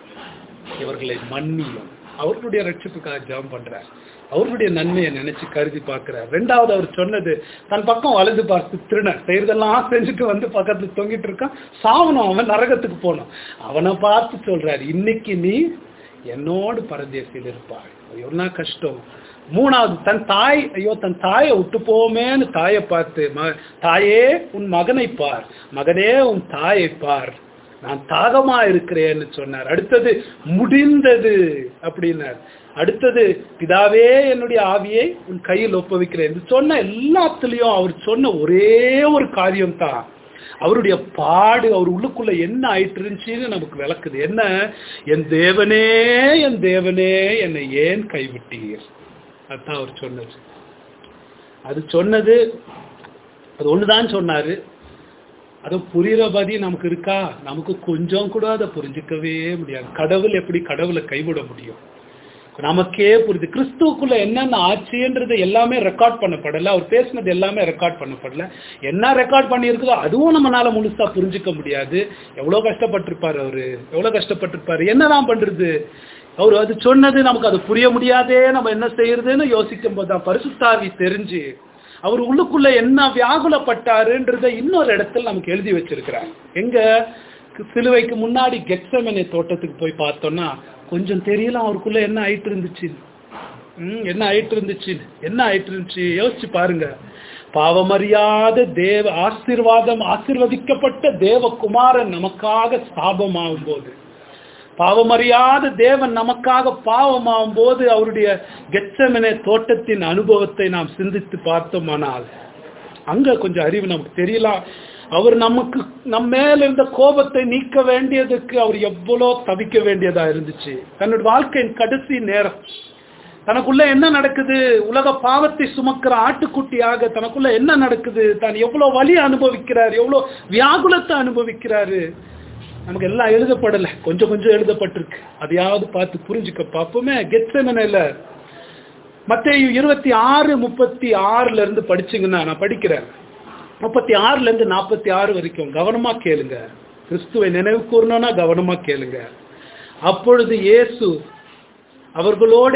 இவர்களை மன்னியும் அவர்களுடைய ரட்சிப்புக்காக ஜெபம் பண்றார் அவர்களுடைய நன்மையை நினைச்சு கருதி பார்க்கிறார் ரெண்டாவது அவர் சொன்னது தன் பக்கம் வலது பார்த்து திருடன் செய்யறதெல்லாம் செஞ்சுட்டு வந்து பக்கத்துல தொங்கிட்டு இருக்கான் சாவணும் அவன் நரகத்துக்கு போகணும் அவனை பார்த்து சொல்றாரு இன்னைக்கு நீ என்னோடு பரதேசியில் இருப்பாள் என்ன கஷ்டம் மூணாவது தன் தாய் ஐயோ தன் தாயை விட்டு போமேன்னு தாயை பார்த்து ம தாயே உன் மகனை பார் மகனே உன் தாயை பார் நான் தாகமா இருக்கிறேன்னு சொன்னார் அடுத்தது முடிந்தது அப்படின்னார் அடுத்தது பிதாவே என்னுடைய ஆவியை உன் கையில் ஒப்புவிக்கிறேன் இது சொன்ன எல்லாத்துலயும் அவர் சொன்ன ஒரே ஒரு காரியம் தான் அவருடைய பாடு அவர் உள்ளுக்குள்ள என்ன ஆயிட்டு இருந்துச்சுன்னு நமக்கு விளக்குது என்ன என் தேவனே என் தேவனே என்னை ஏன் கைவிட்டீர் அதுதான் அவர் சொன்னது அது சொன்னது அது ஒண்ணுதான் சொன்னாரு அது புரியுறபடி நமக்கு இருக்கா நமக்கு கொஞ்சம் கூட அதை புரிஞ்சுக்கவே முடியாது கடவுள் எப்படி கடவுளை கைவிட முடியும் நமக்கே புரியுது கிறிஸ்துவுக்குள்ள என்னென்ன ஆச்சுன்றது எல்லாமே ரெக்கார்ட் பண்ணப்படல அவர் பேசினது எல்லாமே ரெக்கார்ட் பண்ணப்படல என்ன ரெக்கார்ட் பண்ணியிருக்குதோ அதுவும் நம்மளால முழுசா புரிஞ்சுக்க முடியாது எவ்வளவு கஷ்டப்பட்டிருப்பாரு அவரு எவ்வளவு கஷ்டப்பட்டிருப்பாரு என்னதான் பண்றது அவர் அது சொன்னது நமக்கு அது புரிய முடியாதே நம்ம என்ன செய்யறதுன்னு யோசிக்கும் போது தான் பரிசுத்தாவி தெரிஞ்சு அவர் உள்ளுக்குள்ள என்ன வியாகுலப்பட்டாருன்றத இன்னொரு இடத்துல நமக்கு எழுதி வச்சிருக்கிறார் எங்க சிலுவைக்கு முன்னாடி கெட்சமனை தோட்டத்துக்கு போய் பார்த்தோம்னா கொஞ்சம் தெரியல அவருக்குள்ள என்ன ஆயிட்டு இருந்துச்சு ம், என்ன ஆயிட்டு இருந்துச்சு என்ன ஆயிட்டு இருந்துச்சு யோசிச்சு பாருங்க பாவமறியாத தேவ ஆசீர்வாதம் ஆசீர்வதிக்கப்பட்ட தேவகுமாரன் நமக்காக சாபமாகும் போது பாவமறியாத தேவன் நமக்காக பாவமாகும் போது அவருடைய கெச்சமனே தோட்டத்தின் அனுபவத்தை நாம் சிந்தித்து பார்த்தோமானால் அங்க கொஞ்சம் அறிவு நமக்கு தெரியலாம் அவர் நமக்கு நம்ம மேல இருந்த கோபத்தை நீக்க வேண்டியதுக்கு அவர் எவ்வளோ தவிக்க வேண்டியதா இருந்துச்சு தன்னோட வாழ்க்கையின் கடைசி நேரம் தனக்குள்ள என்ன நடக்குது உலக பாவத்தை சுமக்கிற ஆட்டுக்குட்டியாக தனக்குள்ள என்ன நடக்குது தான் எவ்வளவு வலி அனுபவிக்கிறார் எவ்வளவு வியாகுலத்தை அனுபவிக்கிறாரு நமக்கு எல்லாம் எழுதப்படல கொஞ்சம் கொஞ்சம் எழுதப்பட்டிருக்கு அதையாவது பார்த்து புரிஞ்சுக்க பார்ப்போமே கெட்சமனையில மத்தேயு இருபத்தி ஆறு முப்பத்தி ஆறுல இருந்து படிச்சீங்கன்னா நான் படிக்கிறேன் முப்பத்தி ஆறுல இருந்து நாற்பத்தி ஆறு வரைக்கும் கவனமா கேளுங்க கிறிஸ்துவை நினைவு கூறணும்னா கவனமா கேளுங்க அப்பொழுது இயேசு அவர்களோட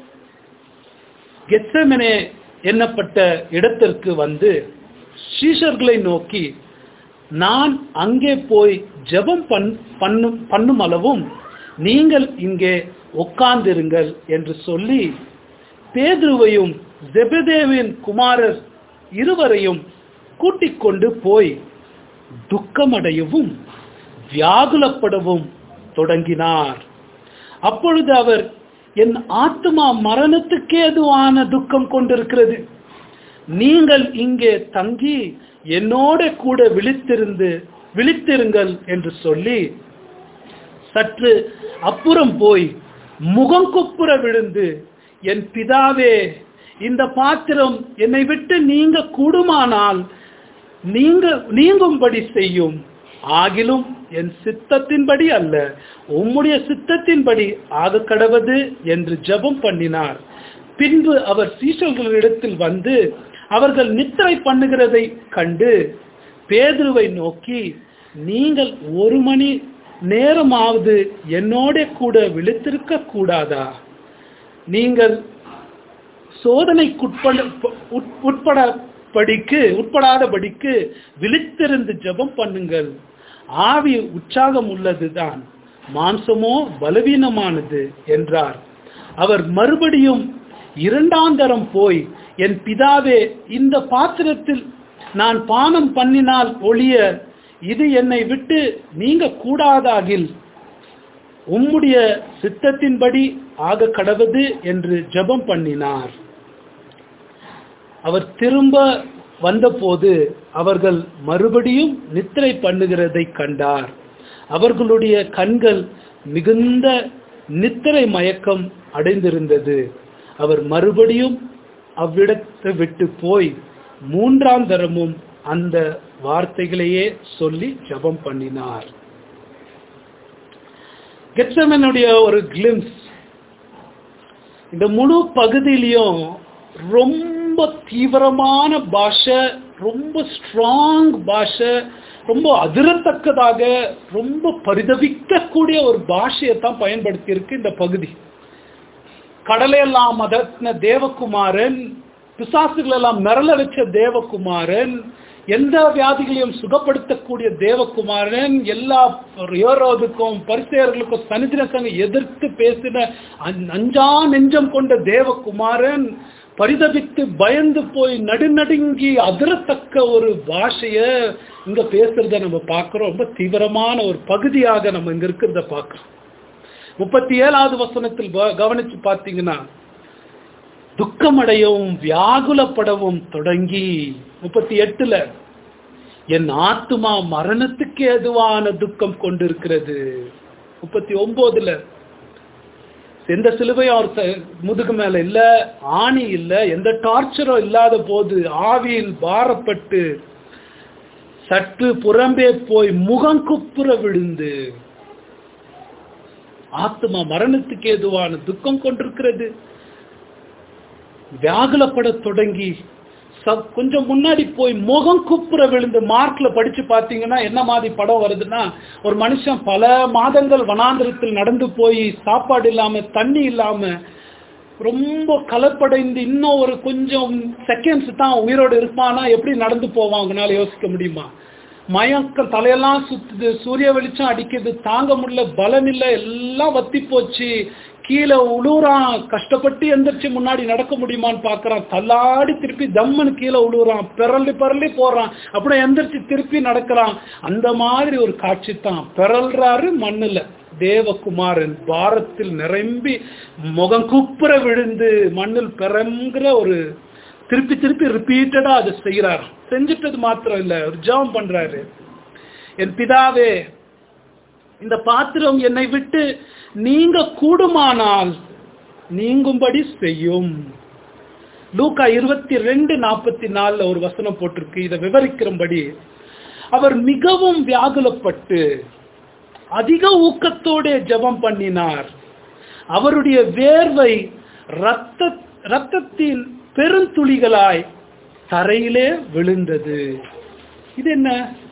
கெத்செமனே எண்ணப்பட்ட இடத்திற்கு வந்து சீஷர்களை நோக்கி நான் அங்கே போய் ஜெபம் பண் பண்ணும் பண்ணும் அளவும் நீங்கள் இங்கே உட்கார்ந்திருங்கள் என்று சொல்லி பேதுருவையும் ஜெபதேவின் குமாரர் இருவரையும் கூட்டிக் கொண்டு போய் துக்கமடையவும் வியாகுலப்படவும் தொடங்கினார் அப்பொழுது அவர் என் ஆத்மா மரணத்துக்கு ஏதுவான துக்கம் கொண்டிருக்கிறது நீங்கள் இங்கே தங்கி என்னோட கூட விழித்திருந்து விழித்திருங்கள் என்று சொல்லி சற்று அப்புறம் போய் முகங்குப்புற விழுந்து என் பிதாவே இந்த பாத்திரம் என்னை விட்டு நீங்க கூடுமானால் நீங்க நீங்கும்படி செய்யும் ஆகிலும் என் சித்தத்தின்படி அல்ல உம்முடைய சித்தத்தின்படி ஆக கடவது என்று ஜெபம் பண்ணினார் பின்பு அவர் சீசர்களிடத்தில் வந்து அவர்கள் நித்திரை பண்ணுகிறதை கண்டு பேதுருவை நோக்கி நீங்கள் ஒரு மணி நேரமாவது என்னோட கூட விழித்திருக்க கூடாதா நீங்கள் சோதனைக்குட்பட உட்பட படிக்கு உட்படாதபடிக்கு விழித்திருந்து ஜெபம் பண்ணுங்கள் ஆவி உற்சாகம் உள்ளதுதான் மாம்சமோ பலவீனமானது என்றார் அவர் மறுபடியும் இரண்டாந்தரம் போய் என் பிதாவே இந்த பாத்திரத்தில் நான் பானம் பண்ணினால் ஒளிய இது என்னை விட்டு நீங்க கூடாதாகில் உம்முடைய சித்தத்தின்படி ஆக கடவது என்று ஜெபம் பண்ணினார் அவர் திரும்ப வந்தபோது அவர்கள் மறுபடியும் நித்திரை பண்ணுகிறதை கண்டார் அவர்களுடைய கண்கள் மிகுந்த நித்திரை மயக்கம் அடைந்திருந்தது அவர் மறுபடியும் அவ்விடத்தை விட்டு போய் மூன்றாம் தரமும் அந்த வார்த்தைகளையே சொல்லி ஜெபம் பண்ணினார் கெட்சமனுடைய ஒரு கிளிம்ஸ் இந்த முழு பகுதியிலையும் ரொம்ப தீவிரமான பாஷை ரொம்ப ஸ்ட்ராங் பாஷை ரொம்ப அதிரத்தக்கதாக ரொம்ப பரிதவிக்கக்கூடிய ஒரு பாஷையை தான் பயன்படுத்தி இருக்கு இந்த பகுதி கடலையெல்லாம் மதத்தின தேவகுமாரன் பிசாசுகள் எல்லாம் மிரள வச்ச தேவகுமாரன் எந்த வியாதிகளையும் சுகப்படுத்தக்கூடிய தேவகுமாரன் எல்லா யோரோதுக்கும் பரிசெயர்களுக்கும் சனிதின சங்க எதிர்த்து பேசின அஞ்சா நெஞ்சம் கொண்ட தேவகுமாரன் பரிதபித்து பயந்து போய் நடுநடுங்கி அதிரத்தக்க ஒரு பாஷைய இங்க பேசுறத நம்ம பார்க்கிறோம் ரொம்ப தீவிரமான ஒரு பகுதியாக நம்ம இங்க இருக்கிறத பார்க்கிறோம் முப்பத்தி ஏழாவது வசனத்தில் கவனிச்சு பார்த்தீங்கன்னா துக்கமடையவும் வியாகுலப்படவும் தொடங்கி முப்பத்தி எட்டுல என் ஆத்துமா மரணத்துக்கு எதுவான துக்கம் கொண்டிருக்கிறது முப்பத்தி ஒன்பதுல எந்த சிலுவையும் அவர் முதுகு மேல இல்ல ஆணி இல்ல எந்த டார்ச்சரும் இல்லாத போது ஆவியில் பாரப்பட்டு சற்று புறம்பே போய் முகங்குப்புற விழுந்து ஆத்மா மரணத்துக்கு ஏதுவான துக்கம் கொண்டிருக்கிறது வியாகுலப்பட தொடங்கி கொஞ்சம் முன்னாடி போய் முகம் குப்புற விழுந்து மார்க்ல படிச்சு பார்த்தீங்கன்னா என்ன மாதிரி படம் வருதுன்னா ஒரு மனுஷன் பல மாதங்கள் வனாந்திரத்தில் நடந்து போய் சாப்பாடு இல்லாம தண்ணி இல்லாம ரொம்ப கலப்படைந்து இன்னும் ஒரு கொஞ்சம் செகண்ட்ஸ் தான் உயிரோடு இருப்பானா எப்படி நடந்து போவான் அவங்களால யோசிக்க முடியுமா மயக்கம் தலையெல்லாம் சுத்துது சூரிய வெளிச்சம் அடிக்குது தாங்க முடியல பலன் இல்லை எல்லாம் வத்தி போச்சு கீழே உழுவுறான் கஷ்டப்பட்டு எந்திரிச்சு முன்னாடி நடக்க முடியுமான்னு பாக்குறான் தள்ளாடி திருப்பி தம்மனு கீழே உழுவுறான் பிறள்ளி பிறள்ளி போறான் அப்புறம் எந்திரிச்சு திருப்பி நடக்கிறான் அந்த மாதிரி ஒரு காட்சி தான் பிறல்றாரு மண்ணுல தேவகுமாரன் பாரத்தில் நிரம்பி முகம் குப்புற விழுந்து மண்ணில் பிறங்குற ஒரு திருப்பி திருப்பி ரிப்பீட்டடா அதை செய்யறாரு செஞ்சுட்டது மாத்திரம் இல்ல ஒரு ஜெபம் பண்றாரு என் பிதாவே இந்த பாத்திரம் என்னை விட்டு நீங்க கூடுமானால் நீங்கும்படி செய்யும் லூக்கா இருபத்தி ரெண்டு நாற்பத்தி நாலுல ஒரு வசனம் போட்டிருக்கு இதை விவரிக்கிறபடி அவர் மிகவும் வியாகுலப்பட்டு அதிக ஊக்கத்தோட ஜெபம் பண்ணினார் அவருடைய வேர்வை ரத்த ரத்தத்தின் பெருந்துளிகளாய் தரையிலே விழுந்தது இது என்ன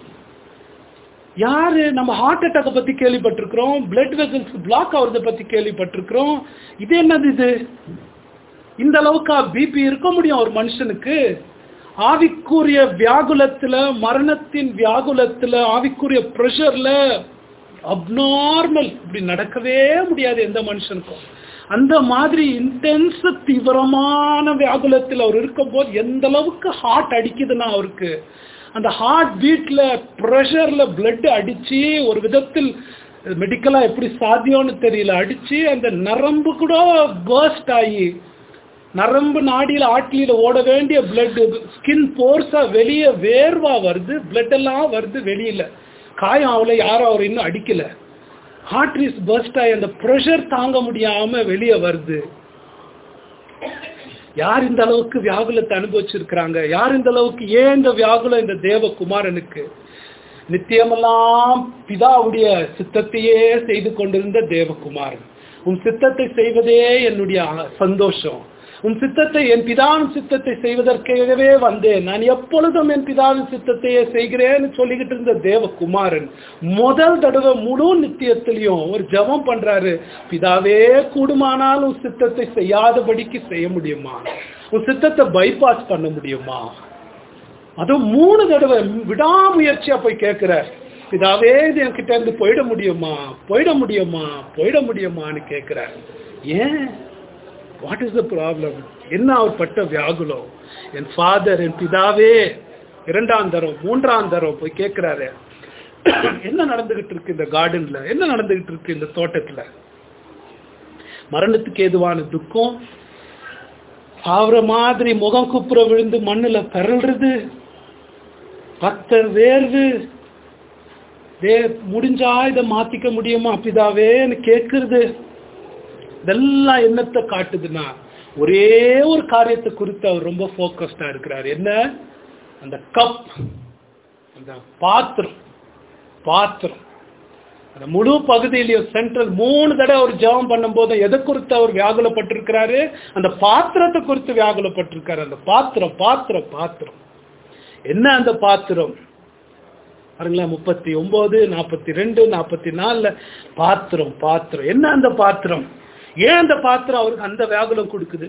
யாரு நம்ம ஹார்ட் அட்டாக்கை பத்தி கேள்விப்பட்டிருக்கிறோம் பிளட் வெசல்ஸ் பிளாக் ஆகுறத பத்தி கேள்விப்பட்டிருக்கிறோம் இது என்னது இது இந்த அளவுக்கா பிபி இருக்க முடியும் ஒரு மனுஷனுக்கு ஆவிக்குரிய வியாகுலத்துல மரணத்தின் வியாகுலத்துல ஆவிக்குரிய ப்ரெஷர்ல அப்நார்மல் இப்படி நடக்கவே முடியாது எந்த மனுஷனுக்கும் அந்த மாதிரி இன்டென்ஸ் தீவிரமான வியாகுலத்தில் அவர் இருக்கும்போது எந்த அளவுக்கு ஹார்ட் அடிக்குதுன்னா அவருக்கு அந்த ஹார்ட் பீட்ல ப்ரெஷர்ல பிளட் அடிச்சு ஒரு விதத்தில் மெடிக்கலா எப்படி சாத்தியம்னு தெரியல அடிச்சு அந்த நரம்பு கூட பர்ஸ்ட் ஆகி நரம்பு நாடியில ஆட்டியில ஓட வேண்டிய பிளட் ஸ்கின் போர்ஸா வெளியே வேர்வா வருது பிளட் எல்லாம் வருது வெளியில காயம் அவளை யாரும் அவர் இன்னும் அடிக்கல ஹார்ட் ரீஸ் பர்ஸ்ட் ஆகி அந்த ப்ரெஷர் தாங்க முடியாம வெளியே வருது யார் இந்த அளவுக்கு வியாகுலத்தை அனுபவிச்சிருக்கிறாங்க யார் இந்த அளவுக்கு ஏன் இந்த வியாகுலம் இந்த தேவகுமாரனுக்கு நித்தியமெல்லாம் பிதாவுடைய சித்தத்தையே செய்து கொண்டிருந்த தேவகுமாரன் உன் சித்தத்தை செய்வதே என்னுடைய சந்தோஷம் உன் சித்தத்தை என் பிதாவின் சித்தத்தை செய்வதற்காகவே வந்தேன் நான் எப்பொழுதும் என் பிதாவின் சித்தத்தையே செய்கிறேன்னு சொல்லிக்கிட்டு இருந்த தேவகுமாரன் முதல் தடவை முழு நித்தியத்திலையும் ஒரு ஜபம் பண்றாரு பிதாவே கூடுமானால் உன் சித்தத்தை செய்யாதபடிக்கு செய்ய முடியுமா உன் சித்தத்தை பைபாஸ் பண்ண முடியுமா அதுவும் மூணு தடவை விடாமுயற்சியா போய் கேட்கிறார் பிதாவே இது என்கிட்ட இருந்து போயிட முடியுமா போயிட முடியுமா போயிட முடியுமான்னு கேட்கிறார் ஏன் வாட் இஸ் த ப்ராப்ளம் என்ன அவர் பட்ட வியாகுலம் என் ஃபாதர் என் பிதாவே இரண்டாம் தரம் மூன்றாம் தரம் போய் கேட்கிறாரு என்ன நடந்துகிட்டு இருக்கு இந்த கார்டன்ல என்ன நடந்துகிட்டு இருக்கு இந்த தோட்டத்துல மரணத்துக்கு ஏதுவான துக்கம் சாவர மாதிரி முகம் குப்புற விழுந்து மண்ணுல பிறல்றது ரத்த வேர்வு வே முடிஞ்சா இதை மாத்திக்க முடியுமா பிதாவேன்னு கேட்கறது இதெல்லாம் என்னத்தை காட்டுதுன்னா ஒரே ஒரு காரியத்தை குறித்து அவர் ரொம்ப போக்கஸ்டா இருக்கிறார் என்ன அந்த கப் அந்த பாத்திரம் பாத்திரம் அந்த முழு பகுதியிலையும் சென்ட்ரல் மூணு தடவை அவர் ஜெபம் பண்ணும்போது எதை குறித்து அவர் வியாகுலப்பட்டிருக்கிறாரு அந்த பாத்திரத்தை குறித்து வியாகுலப்பட்டிருக்காரு அந்த பாத்திரம் பாத்திரம் பாத்திரம் என்ன அந்த பாத்திரம் பாருங்களேன் முப்பத்தி ஒன்பது நாற்பத்தி ரெண்டு நாற்பத்தி நாலுல பாத்திரம் பாத்திரம் என்ன அந்த பாத்திரம் ஏன் அந்த பாத்திரம் அவருக்கு அந்த வியாகுலம் கொடுக்குது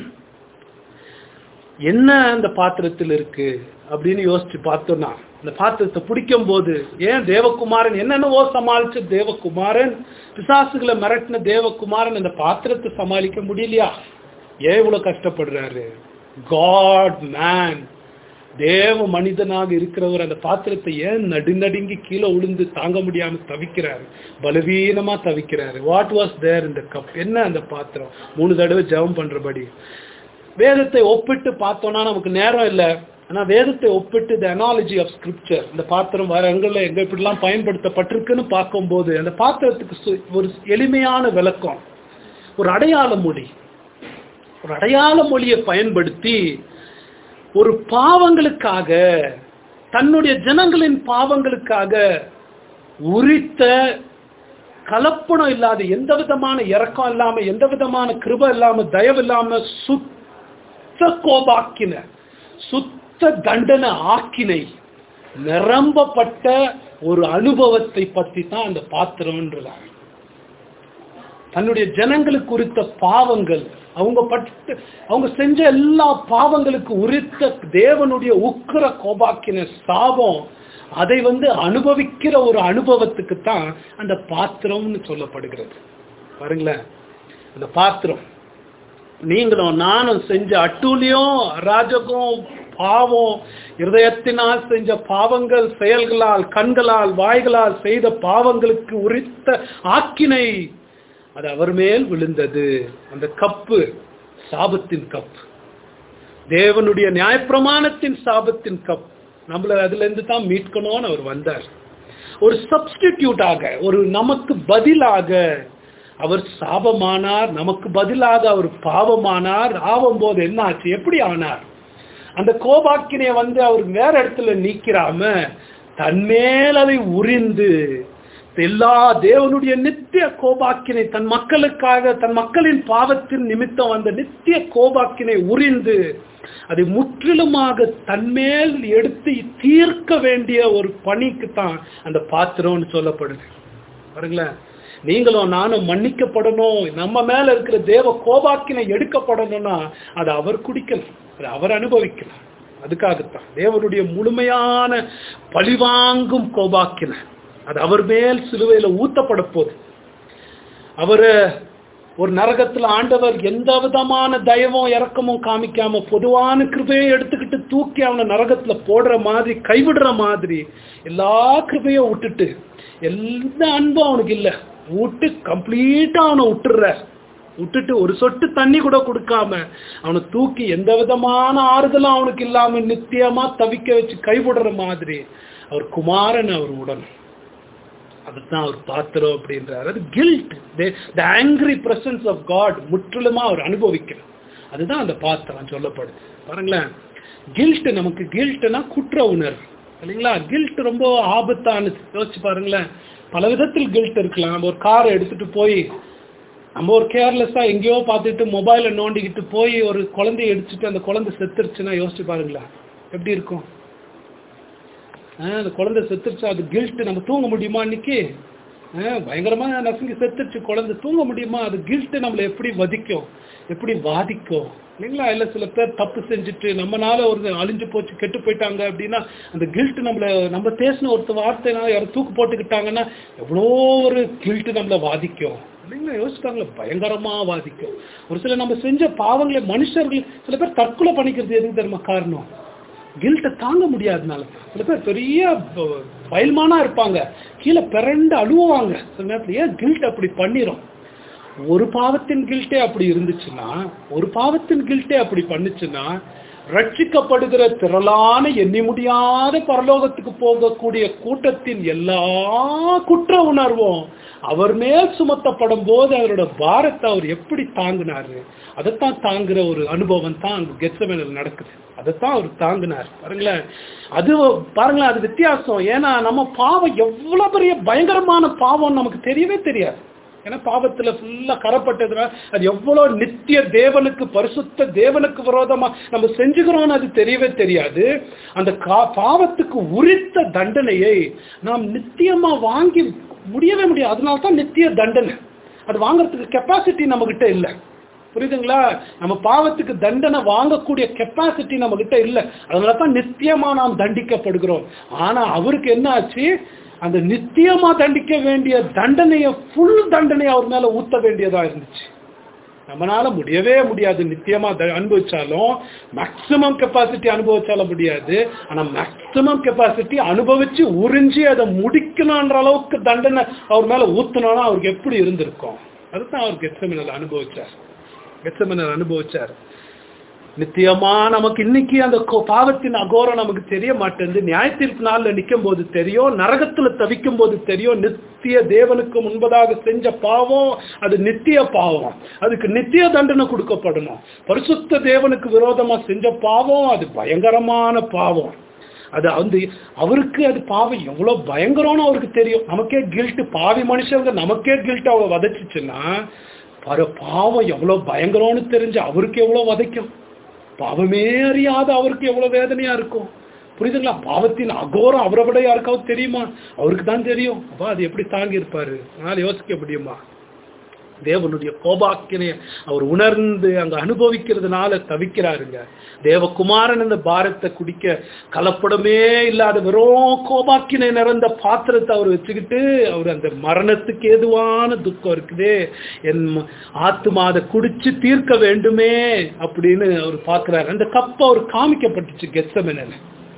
என்ன அந்த பாத்திரத்தில் இருக்கு அப்படின்னு யோசிச்சு பார்த்தோம்னா அந்த பாத்திரத்தை பிடிக்கும் போது ஏன் தேவகுமாரன் என்னென்னவோ சமாளிச்ச தேவகுமாரன் பிசாசுகளை மிரட்டின தேவகுமாரன் அந்த பாத்திரத்தை சமாளிக்க முடியலையா ஏன் இவ்வளவு கஷ்டப்படுறாரு காட் மேன் தேவ மனிதனாக இருக்கிறவர் அந்த பாத்திரத்தை ஏன் நடுநடுங்கி கீழே விழுந்து தாங்க முடியாம தவிக்கிறாரு பலவீனமா தவிக்கிறாரு வாட் வாஸ் தேர் இந்த கப் என்ன அந்த பாத்திரம் மூணு தடவை ஜெபம் பண்றபடி வேதத்தை ஒப்பிட்டு பார்த்தோம்னா நமக்கு நேரம் இல்லை ஆனா வேதத்தை ஒப்பிட்டு த அனாலஜி ஆஃப் ஸ்கிரிப்சர் இந்த பாத்திரம் வர எங்களில் எங்க இப்படிலாம் பயன்படுத்தப்பட்டிருக்குன்னு பார்க்கும்போது அந்த பாத்திரத்துக்கு சு- ஒரு எளிமையான விளக்கம் ஒரு அடையாள மொழி ஒரு அடையாள மொழியை பயன்படுத்தி ஒரு பாவங்களுக்காக தன்னுடைய ஜனங்களின் பாவங்களுக்காக உரித்த கலப்பணம் இல்லாத எந்த விதமான இரக்கம் இல்லாம எந்த விதமான கிருப இல்லாம தயவு இல்லாம சுத்த கோபாக்கின சுத்த தண்டனை ஆக்கினை நிரம்பப்பட்ட ஒரு அனுபவத்தை பத்தி தான் அந்த பாத்திரம்ன்றாங்க தன்னுடைய ஜனங்களுக்கு உரித்த பாவங்கள் அவங்க பட்டு அவங்க செஞ்ச எல்லா பாவங்களுக்கு உரித்த தேவனுடைய உக்கிர கோபாக்கின சாபம் அதை வந்து அனுபவிக்கிற ஒரு அனுபவத்துக்கு தான் அந்த பாத்திரம்னு சொல்லப்படுகிறது பாருங்களேன் அந்த பாத்திரம் நீங்களும் நானும் செஞ்ச அட்டூழியம் ராஜகம் பாவம் இருதயத்தினால் செஞ்ச பாவங்கள் செயல்களால் கண்களால் வாய்களால் செய்த பாவங்களுக்கு உரித்த ஆக்கினை அது அவர் மேல் விழுந்தது அந்த கப்பு சாபத்தின் கப் தேவனுடைய நியாயப்பிரமாணத்தின் சாபத்தின் கப் நம்மள அதுல இருந்து தான் மீட்கணும்னு அவர் வந்தார் ஒரு சப்ஸ்டிடியூட்டாக ஒரு நமக்கு பதிலாக அவர் சாபமானார் நமக்கு பதிலாக அவர் பாவமானார் ஆகும் போது என்ன ஆச்சு எப்படி ஆனார் அந்த கோபாக்கினைய வந்து அவர் வேற இடத்துல நீக்கிறாம தன்மேல் அதை உரிந்து எல்லா தேவனுடைய நித்திய கோபாக்கினை தன் மக்களுக்காக தன் மக்களின் பாவத்தின் நிமித்தம் அந்த நித்திய கோபாக்கினை உரிந்து அதை முற்றிலுமாக தன்மேல் எடுத்து தீர்க்க வேண்டிய ஒரு பணிக்கு தான் அந்த பாத்திரம்னு சொல்லப்படுது பாருங்களேன் நீங்களும் நானும் மன்னிக்கப்படணும் நம்ம மேல இருக்கிற தேவ கோபாக்கினை எடுக்கப்படணும்னா அதை அவர் குடிக்கணும் அதை அவர் அனுபவிக்கணும் அதுக்காகத்தான் தேவனுடைய முழுமையான பழிவாங்கும் கோபாக்கினை அது அவர் மேல் சிலுவையில ஊத்தப்பட போகுது அவரு ஒரு நரகத்துல ஆண்டவர் எந்த விதமான தயவும் இறக்கமும் காமிக்காம பொதுவான கிருபையை எடுத்துக்கிட்டு தூக்கி அவனை நரகத்துல போடுற மாதிரி கைவிடுற மாதிரி எல்லா கிருபையும் விட்டுட்டு எந்த அன்பும் அவனுக்கு இல்ல விட்டு கம்ப்ளீட்டா அவனை விட்டுடுற விட்டுட்டு ஒரு சொட்டு தண்ணி கூட கொடுக்காம அவனை தூக்கி எந்த விதமான ஆறுதலும் அவனுக்கு இல்லாம நித்தியமா தவிக்க வச்சு கைவிடுற மாதிரி அவர் குமாரன் அவர் உடனும் அதுதான் அவர் பாத்திரம் அப்படின்றார் அது guilt the angry presence of God முற்றிலுமா அவர் அனுபவிக்கணும் அதுதான் அந்த பாத்திரம் சொல்லப்படுது பாருங்களேன் கில்ட் நமக்கு கில்ட்னா குற்ற உணர்வு இல்லைங்களா கில்ட் ரொம்ப ஆபத்தானது யோசிச்சு பாருங்களேன் பல விதத்தில் கில்ட் இருக்கலாம் நம்ம ஒரு காரை எடுத்துட்டு போய் நம்ம ஒரு கேர்லெஸ்ஸா எங்கேயோ பார்த்துட்டு மொபைலை நோண்டிக்கிட்டு போய் ஒரு குழந்தைய எடுத்துட்டு அந்த குழந்தை செத்துருச்சுன்னா யோசிச்சு பாருங்களேன் எப்படி இருக்கும் அந்த குழந்தை செத்துருச்சு அது கில்ட் நம்ம தூங்க முடியுமா இன்னைக்கு பயங்கரமா நசுங்கி செத்துருச்சு குழந்தை தூங்க முடியுமா அது கில்ட் நம்மளை எப்படி வதிக்கும் எப்படி பாதிக்கும் இல்லைங்களா இல்லை சில பேர் தப்பு செஞ்சுட்டு நம்மனால ஒரு அழிஞ்சு போச்சு கெட்டு போயிட்டாங்க அப்படின்னா அந்த கில்ட் நம்மளை நம்ம பேசின ஒருத்த வார்த்தைனால யாரும் தூக்கு போட்டுக்கிட்டாங்கன்னா எவ்வளோ ஒரு கில்ட் நம்மளை பாதிக்கும் இல்லைங்களா யோசிப்பாங்களே பயங்கரமா பாதிக்கும் ஒரு சில நம்ம செஞ்ச பாவங்களை மனுஷர்கள் சில பேர் தற்கொலை பண்ணிக்கிறது எதுக்கு தெரியுமா காரணம் கில்ட்டை தாங்க முடியாதனால சில பேர் பெரிய பயல்மானா இருப்பாங்க கீழே பிறண்டு அழுவாங்க சில நேரத்தில் ஏன் கில்ட் அப்படி பண்ணிரும் ஒரு பாவத்தின் கில்ட்டே அப்படி இருந்துச்சுன்னா ஒரு பாவத்தின் கில்ட்டே அப்படி பண்ணுச்சுன்னா ரட்சிக்கப்படுகிற திரளான எண்ணி முடியாத பரலோகத்துக்கு போகக்கூடிய கூட்டத்தின் எல்லா குற்ற உணர்வும் அவர் மேல் சுமத்தப்படும் போது அவரோட பாரத்தை அவர் எப்படி தாங்கினாரு அதைத்தான் தாங்குற ஒரு அனுபவம் தான் அங்க கெச்சமேனில் நடக்குது அதைத்தான் அவர் தாங்கினார் பாருங்களேன் அது பாருங்களேன் அது வித்தியாசம் ஏன்னா நம்ம பாவம் எவ்வளவு பெரிய பயங்கரமான பாவம் நமக்கு தெரியவே தெரியாது ஏன்னா பாவத்துல ஃபுல்லா கரப்பட்டதுனா அது எவ்வளவு நித்திய தேவனுக்கு பரிசுத்த தேவனுக்கு விரோதமா நம்ம செஞ்சுக்கிறோம்னு அது தெரியவே தெரியாது அந்த பாவத்துக்கு உரித்த தண்டனையை நாம் நித்தியமா வாங்கி முடியவே முடியாது அதனால தான் நித்திய தண்டனை அது வாங்குறதுக்கு கெப்பாசிட்டி நம்ம கிட்ட இல்லை புரியுதுங்களா நம்ம பாவத்துக்கு தண்டனை வாங்கக்கூடிய கெப்பாசிட்டி நம்ம கிட்ட இல்லை அதனால தான் நித்தியமா நாம் தண்டிக்கப்படுகிறோம் ஆனா அவருக்கு என்ன ஆச்சு அந்த நித்தியமா தண்டிக்க வேண்டிய தண்டனையை ஃபுல் தண்டனையை அவர் மேல ஊத்த வேண்டியதா இருந்துச்சு நம்மளால முடியவே முடியாது நித்தியமா அனுபவிச்சாலும் மேக்சிமம் கெப்பாசிட்டி அனுபவிச்சாலும் முடியாது ஆனா மேக்சிமம் கெப்பாசிட்டி அனுபவிச்சு உறிஞ்சி அதை முடிக்கணுன்ற அளவுக்கு தண்டனை அவர் மேல ஊத்தணும்னா அவருக்கு எப்படி இருந்திருக்கும் அதுதான் அவர் கெச்சமினல் அனுபவிச்சார் கெச்சமினல் அனுபவிச்சார் நித்தியமா நமக்கு இன்னைக்கு அந்த பாவத்தின் அகோரம் நமக்கு தெரிய மாட்டேங்குது நியாயத்தீர்ப்பு நாள்ல நிற்கும் போது தெரியும் நரகத்துல தவிக்கும் போது தெரியும் நித்திய தேவனுக்கு முன்பதாக செஞ்ச பாவம் அது நித்திய பாவம் அதுக்கு நித்திய தண்டனை கொடுக்கப்படணும் பரிசுத்த தேவனுக்கு விரோதமா செஞ்ச பாவம் அது பயங்கரமான பாவம் அது வந்து அவருக்கு அது பாவம் எவ்வளவு பயங்கரம்னு அவருக்கு தெரியும் நமக்கே கில்ட் பாவி மனுஷங்க நமக்கே கில்ட் அவ வதச்சிச்சுன்னா பர பாவம் எவ்வளவு பயங்கரம்னு தெரிஞ்சு அவருக்கு எவ்வளவு வதைக்கும் பாவமே அறியாத அவருக்கு எவ்வளவு வேதனையா இருக்கும் புரியுதுங்களா பாவத்தின் அகோரம் அவரை விட யாருக்காவது தெரியுமா அவருக்கு தான் தெரியும் அப்ப அது எப்படி தாங்கி இருப்பாரு அதனால யோசிக்க முடியுமா தேவனுடைய கோபாக்கினைய அவர் உணர்ந்து அங்க அனுபவிக்கிறதுனால தவிக்கிறாருங்க தேவகுமாரன் இந்த பாரத்தை குடிக்க கலப்படமே இல்லாத வெறும் கோபாக்கினை நிறைந்த பாத்திரத்தை அவர் வச்சுக்கிட்டு அவர் அந்த மரணத்துக்கு ஏதுவான துக்கம் இருக்குது என் ஆத்துமா அதை குடிச்சு தீர்க்க வேண்டுமே அப்படின்னு அவர் பார்க்கிறாரு அந்த கப் அவர் காமிக்கப்பட்டுச்சு கெச்சமென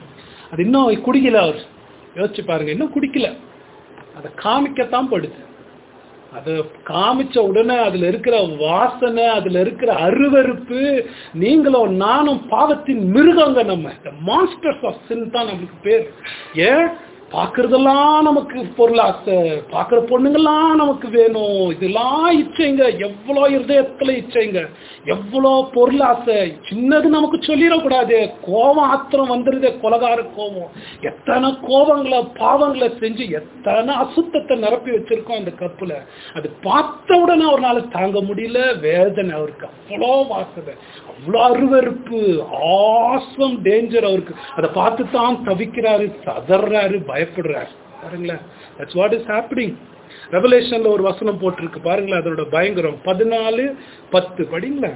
அது இன்னும் குடிக்கல அவர் யோசிச்சு பாருங்க இன்னும் குடிக்கல அதை காமிக்கத்தான் படுது அது காமிச்ச உடனே அதுல இருக்கிற வாசனை அதுல இருக்கிற அருவருப்பு நீங்களும் நானும் பாவத்தின் மிருகங்க நம்ம மாஸ்டர்ஸ் ஆஃப் சின் தான் நம்மளுக்கு பேர் ஏன் பார்க்கறதெல்லாம் நமக்கு பொருளாசை பார்க்குற பொண்ணுங்கெல்லாம் நமக்கு வேணும் இதெல்லாம் இச்சைங்க எவ்வளோ இருதயத்தில் இச்சைங்க எவ்வளோ பொருளாசை சின்னது நமக்கு சொல்லிடக்கூடாது கோபம் ஆத்திரம் வந்துருதே கொலகார கோபம் எத்தனை கோபங்களை பாவங்களை செஞ்சு எத்தனை அசுத்தத்தை நிரப்பி வச்சிருக்கோம் அந்த கப்புல அது பார்த்த உடனே அவரால் தாங்க முடியல வேதனை அவருக்கு அவ்வளோ வாசனை அவ்வளோ அருவருப்பு ஆசம் டேஞ்சர் அவருக்கு அதை பார்த்து தான் தவிக்கிறாரு சதறாரு பயப்படுறாரு பாருங்களேன் தட்ஸ் வாட் இஸ் ஹேப்பனிங் ரெவலேஷன்ல ஒரு வசனம் போட்டிருக்கு பாருங்களேன் அதோட பயங்கரம் பதினாலு பத்து படிங்களேன்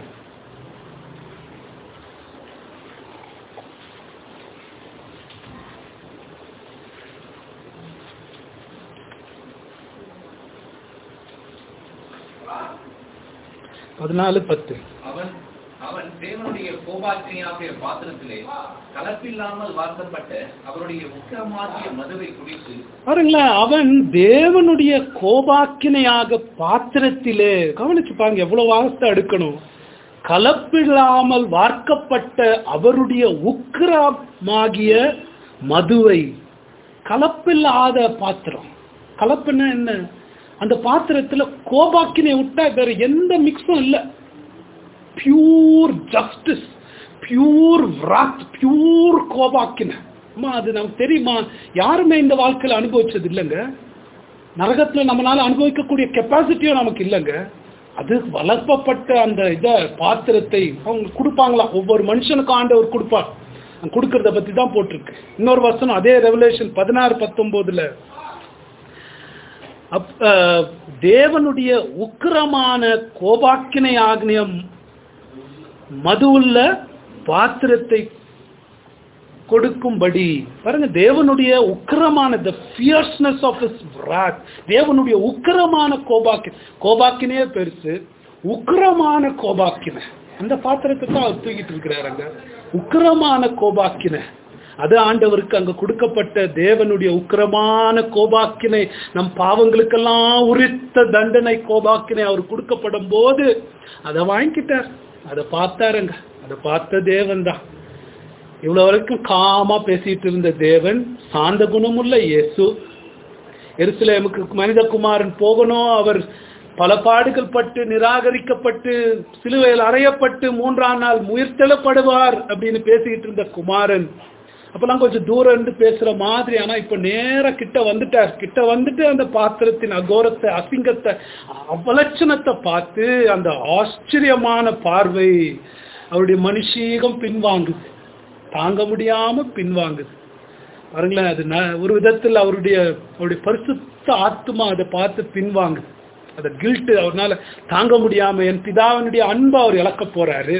பதினாலு பத்து அவன் அவன் தேவனுடைய கோபாக்கினையாகிய பாத்திரத்திலே கலப்பில்லாமல் வார்த்தப்பட்ட அவருடைய உக்கிரமாகிய மதுவை குடித்து பாருங்களேன் அவன் தேவனுடைய கோபாக்கினையாக பாத்திரத்திலே கவனிச்சு பாருங்க எவ்வளவு வாசத்தை எடுக்கணும் கலப்பில்லாமல் வார்க்கப்பட்ட அவருடைய உக்கிரமாகிய மதுவை கலப்பில்லாத பாத்திரம் கலப்புன்னா என்ன அந்த பாத்திரத்துல கோபாக்கினை விட்டா வேற எந்த மிக்ஸும் இல்லை pure justice pure wrath pure கோபாக்கின அம்மா அது நமக்கு தெரியுமா யாருமே இந்த வாழ்க்கையில அனுபவிச்சது இல்லைங்க நரகத்துல நம்மளால அனுபவிக்கக்கூடிய கெப்பாசிட்டியும் நமக்கு இல்லைங்க அது வளர்ப்பப்பட்ட அந்த இத பாத்திரத்தை அவங்க கொடுப்பாங்களாம் ஒவ்வொரு மனுஷனுக்கும் ஆண்டவர் கொடுப்பார் அவங்க கொடுக்கறத பத்தி தான் போட்டிருக்கு இன்னொரு வசனம் அதே ரெவலேஷன் பதினாறு பத்தொன்பதுல அப் அஹ், தேவனுடைய உக்கிரமான கோபாக்கினை ஆக்னியம் மதுவுள்ள பாத்திரத்தை கொடுக்கும்படி பாருங்க தேவனுடைய உக்கிரமான the fierceness of his wrath தேவனுடைய உக்கிரமான கோபாக்கி கோபாக்கினே பெருசு உக்கிரமான கோபாக்கின அந்த பாத்திரத்தை தான் அவர் தூக்கிட்டு இருக்கிறாருங்க உக்கிரமான கோபாக்கின அது ஆண்டவருக்கு அங்க கொடுக்கப்பட்ட தேவனுடைய உக்கிரமான கோபாக்கினை நம் பாவங்களுக்கெல்லாம் உரித்த தண்டனை கோபாக்கினை அவர் கொடுக்கப்படும் போது அதை வாங்கிக்கிட்டார் அதை பார்த்தாருங்க அதை பார்த்த தேவன் தான் இவ்வளவு வரைக்கும் காமா பேசிட்டு இருந்த தேவன் சாந்த குணமுள்ள இயேசு எருசலேமுக்கு மனிதகுமாரன் போகணும் அவர் பல பாடுகள் பட்டு நிராகரிக்கப்பட்டு சிலுவையில் அறையப்பட்டு மூன்றாம் நாள் உயிர்த்தெழப்படுவார் அப்படின்னு பேசிக்கிட்டு இருந்த குமாரன் அப்பெல்லாம் கொஞ்சம் தூரம் இருந்து பேசுற மாதிரி ஆனா இப்ப நேரா கிட்ட வந்துட்டார் கிட்ட வந்துட்டு அந்த பாத்திரத்தின் அகோரத்தை அசிங்கத்தை அவலட்சணத்தை பார்த்து அந்த ஆச்சரியமான பார்வை அவருடைய மனுஷீகம் பின்வாங்குது தாங்க முடியாம பின்வாங்குது பாருங்களேன் அது ந- ஒரு விதத்தில் அவருடைய அவருடைய பரிசுத்த ஆத்மா அதை பார்த்து பின்வாங்குது அந்த கில்ட்டு அவர்னால தாங்க முடியாம என் பிதாவினுடைய அன்பை அவர் இழக்க போறாரு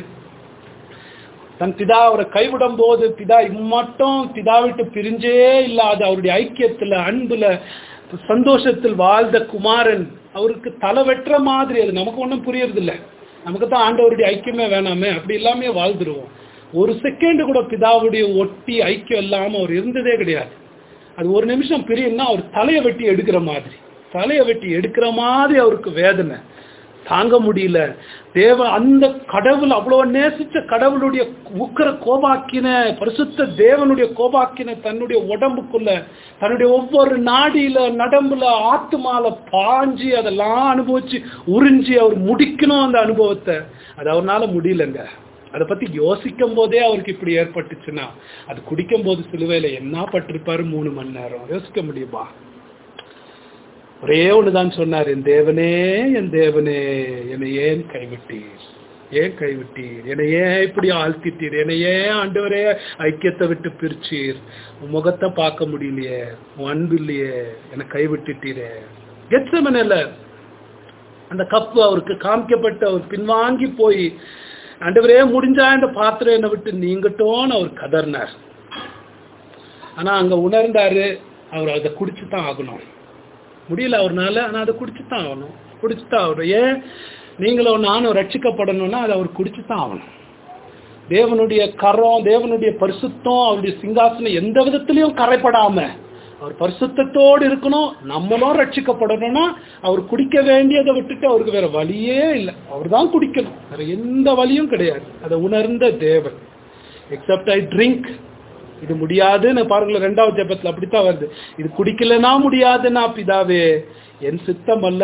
தன் பிதா அவரை கைவிடும் போது பிதா இம்மட்டும் பிதா விட்டு பிரிஞ்சே இல்லாத அவருடைய ஐக்கியத்துல அன்புல சந்தோஷத்தில் வாழ்ந்த குமாரன் அவருக்கு தலை வெட்டுற மாதிரி அது நமக்கு ஒன்றும் புரியறது இல்ல நமக்கு தான் ஆண்டவருடைய ஐக்கியமே வேணாமே அப்படி இல்லாமே வாழ்ந்துருவோம் ஒரு செகண்ட் கூட பிதாவுடைய ஒட்டி ஐக்கியம் இல்லாம அவர் இருந்ததே கிடையாது அது ஒரு நிமிஷம் பிரியும்னா அவர் தலையை வெட்டி எடுக்கிற மாதிரி தலையை வெட்டி எடுக்கிற மாதிரி அவருக்கு வேதனை தாங்க முடியல தேவ அந்த கடவுள் அவ்வளவு நேசிச்ச கடவுளுடைய உக்கிர கோபாக்கின பரிசுத்த தேவனுடைய கோபாக்கின தன்னுடைய உடம்புக்குள்ள தன்னுடைய ஒவ்வொரு நாடியில நடம்புல ஆத்துமால பாஞ்சு அதெல்லாம் அனுபவிச்சு உறிஞ்சி அவர் முடிக்கணும் அந்த அனுபவத்தை அது அவர்னால முடியலங்க அதை பத்தி யோசிக்கும் போதே அவருக்கு இப்படி ஏற்பட்டுச்சுன்னா அது குடிக்கும் போது சிலுவையில என்ன பட்டிருப்பாரு மூணு மணி நேரம் யோசிக்க முடியுமா ஒரே ஒண்ணுதான் சொன்னார் என் தேவனே என் தேவனே என்னை ஏன் கைவிட்டீர் ஏன் கைவிட்டீர் என்னை ஏன் இப்படி ஆழ்த்திட்டீர் என்னை ஏன் ஆண்டவரே ஐக்கியத்தை விட்டு பிரிச்சீர் உன் முகத்தை பார்க்க முடியலையே உன் அன்பு இல்லையே என்னை கைவிட்டுட்டீரே கெட்சமனில் அந்த கப்பு அவருக்கு காமிக்கப்பட்டு அவர் பின்வாங்கி போய் ஆண்டவரே முடிஞ்சா இந்த பாத்திரம் என்னை விட்டு நீங்கட்டோன்னு அவர் கதர்னார் ஆனா அங்க உணர்ந்தாரு அவர் அதை குடிச்சு தான் ஆகணும் முடியல அவர்னால ஆனா அதை குடிச்சு தான் ஆகணும் குடிச்சு தான் ஆகணும் ஏன் நீங்களும் நானும் ரட்சிக்கப்படணும்னா அதை அவர் குடிச்சு தான் ஆகணும் தேவனுடைய கரம் தேவனுடைய பரிசுத்தம் அவருடைய சிங்காசனம் எந்த விதத்திலையும் கரைப்படாம அவர் பரிசுத்தத்தோடு இருக்கணும் நம்மளும் ரட்சிக்கப்படணும்னா அவர் குடிக்க வேண்டியதை விட்டுட்டு அவருக்கு வேற வழியே இல்லை அவர் தான் குடிக்கணும் வேற எந்த வழியும் கிடையாது அதை உணர்ந்த தேவன் எக்ஸப்ட் ஐ ட்ரிங்க் இது முடியாதுன்னு பாருங்களேன் ரெண்டாவது ஜெபத்தில் அப்படித்தான் வருது இது குடிக்கலனா முடியாதுன்னா பிதாவே என் சித்தம் அல்ல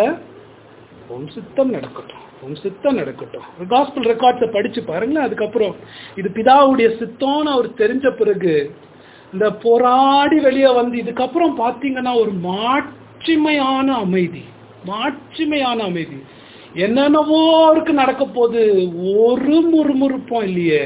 உன் சித்தம் நடக்கட்டும் உன் சித்தம் நடக்கட்டும் காஸ்பிள் ரெக்கார்ட்ஸை படிச்சு பாருங்களேன் அதுக்கப்புறம் இது பிதாவுடைய சித்தம்னு அவர் தெரிஞ்ச பிறகு இந்த போராடி வெளியே வந்து இதுக்கப்புறம் பார்த்தீங்கன்னா ஒரு மாட்சிமையான அமைதி மாட்சிமையான அமைதி என்னென்னவோ அவருக்கு நடக்க போகுது ஒரு முறுமுறுப்பும் இல்லையே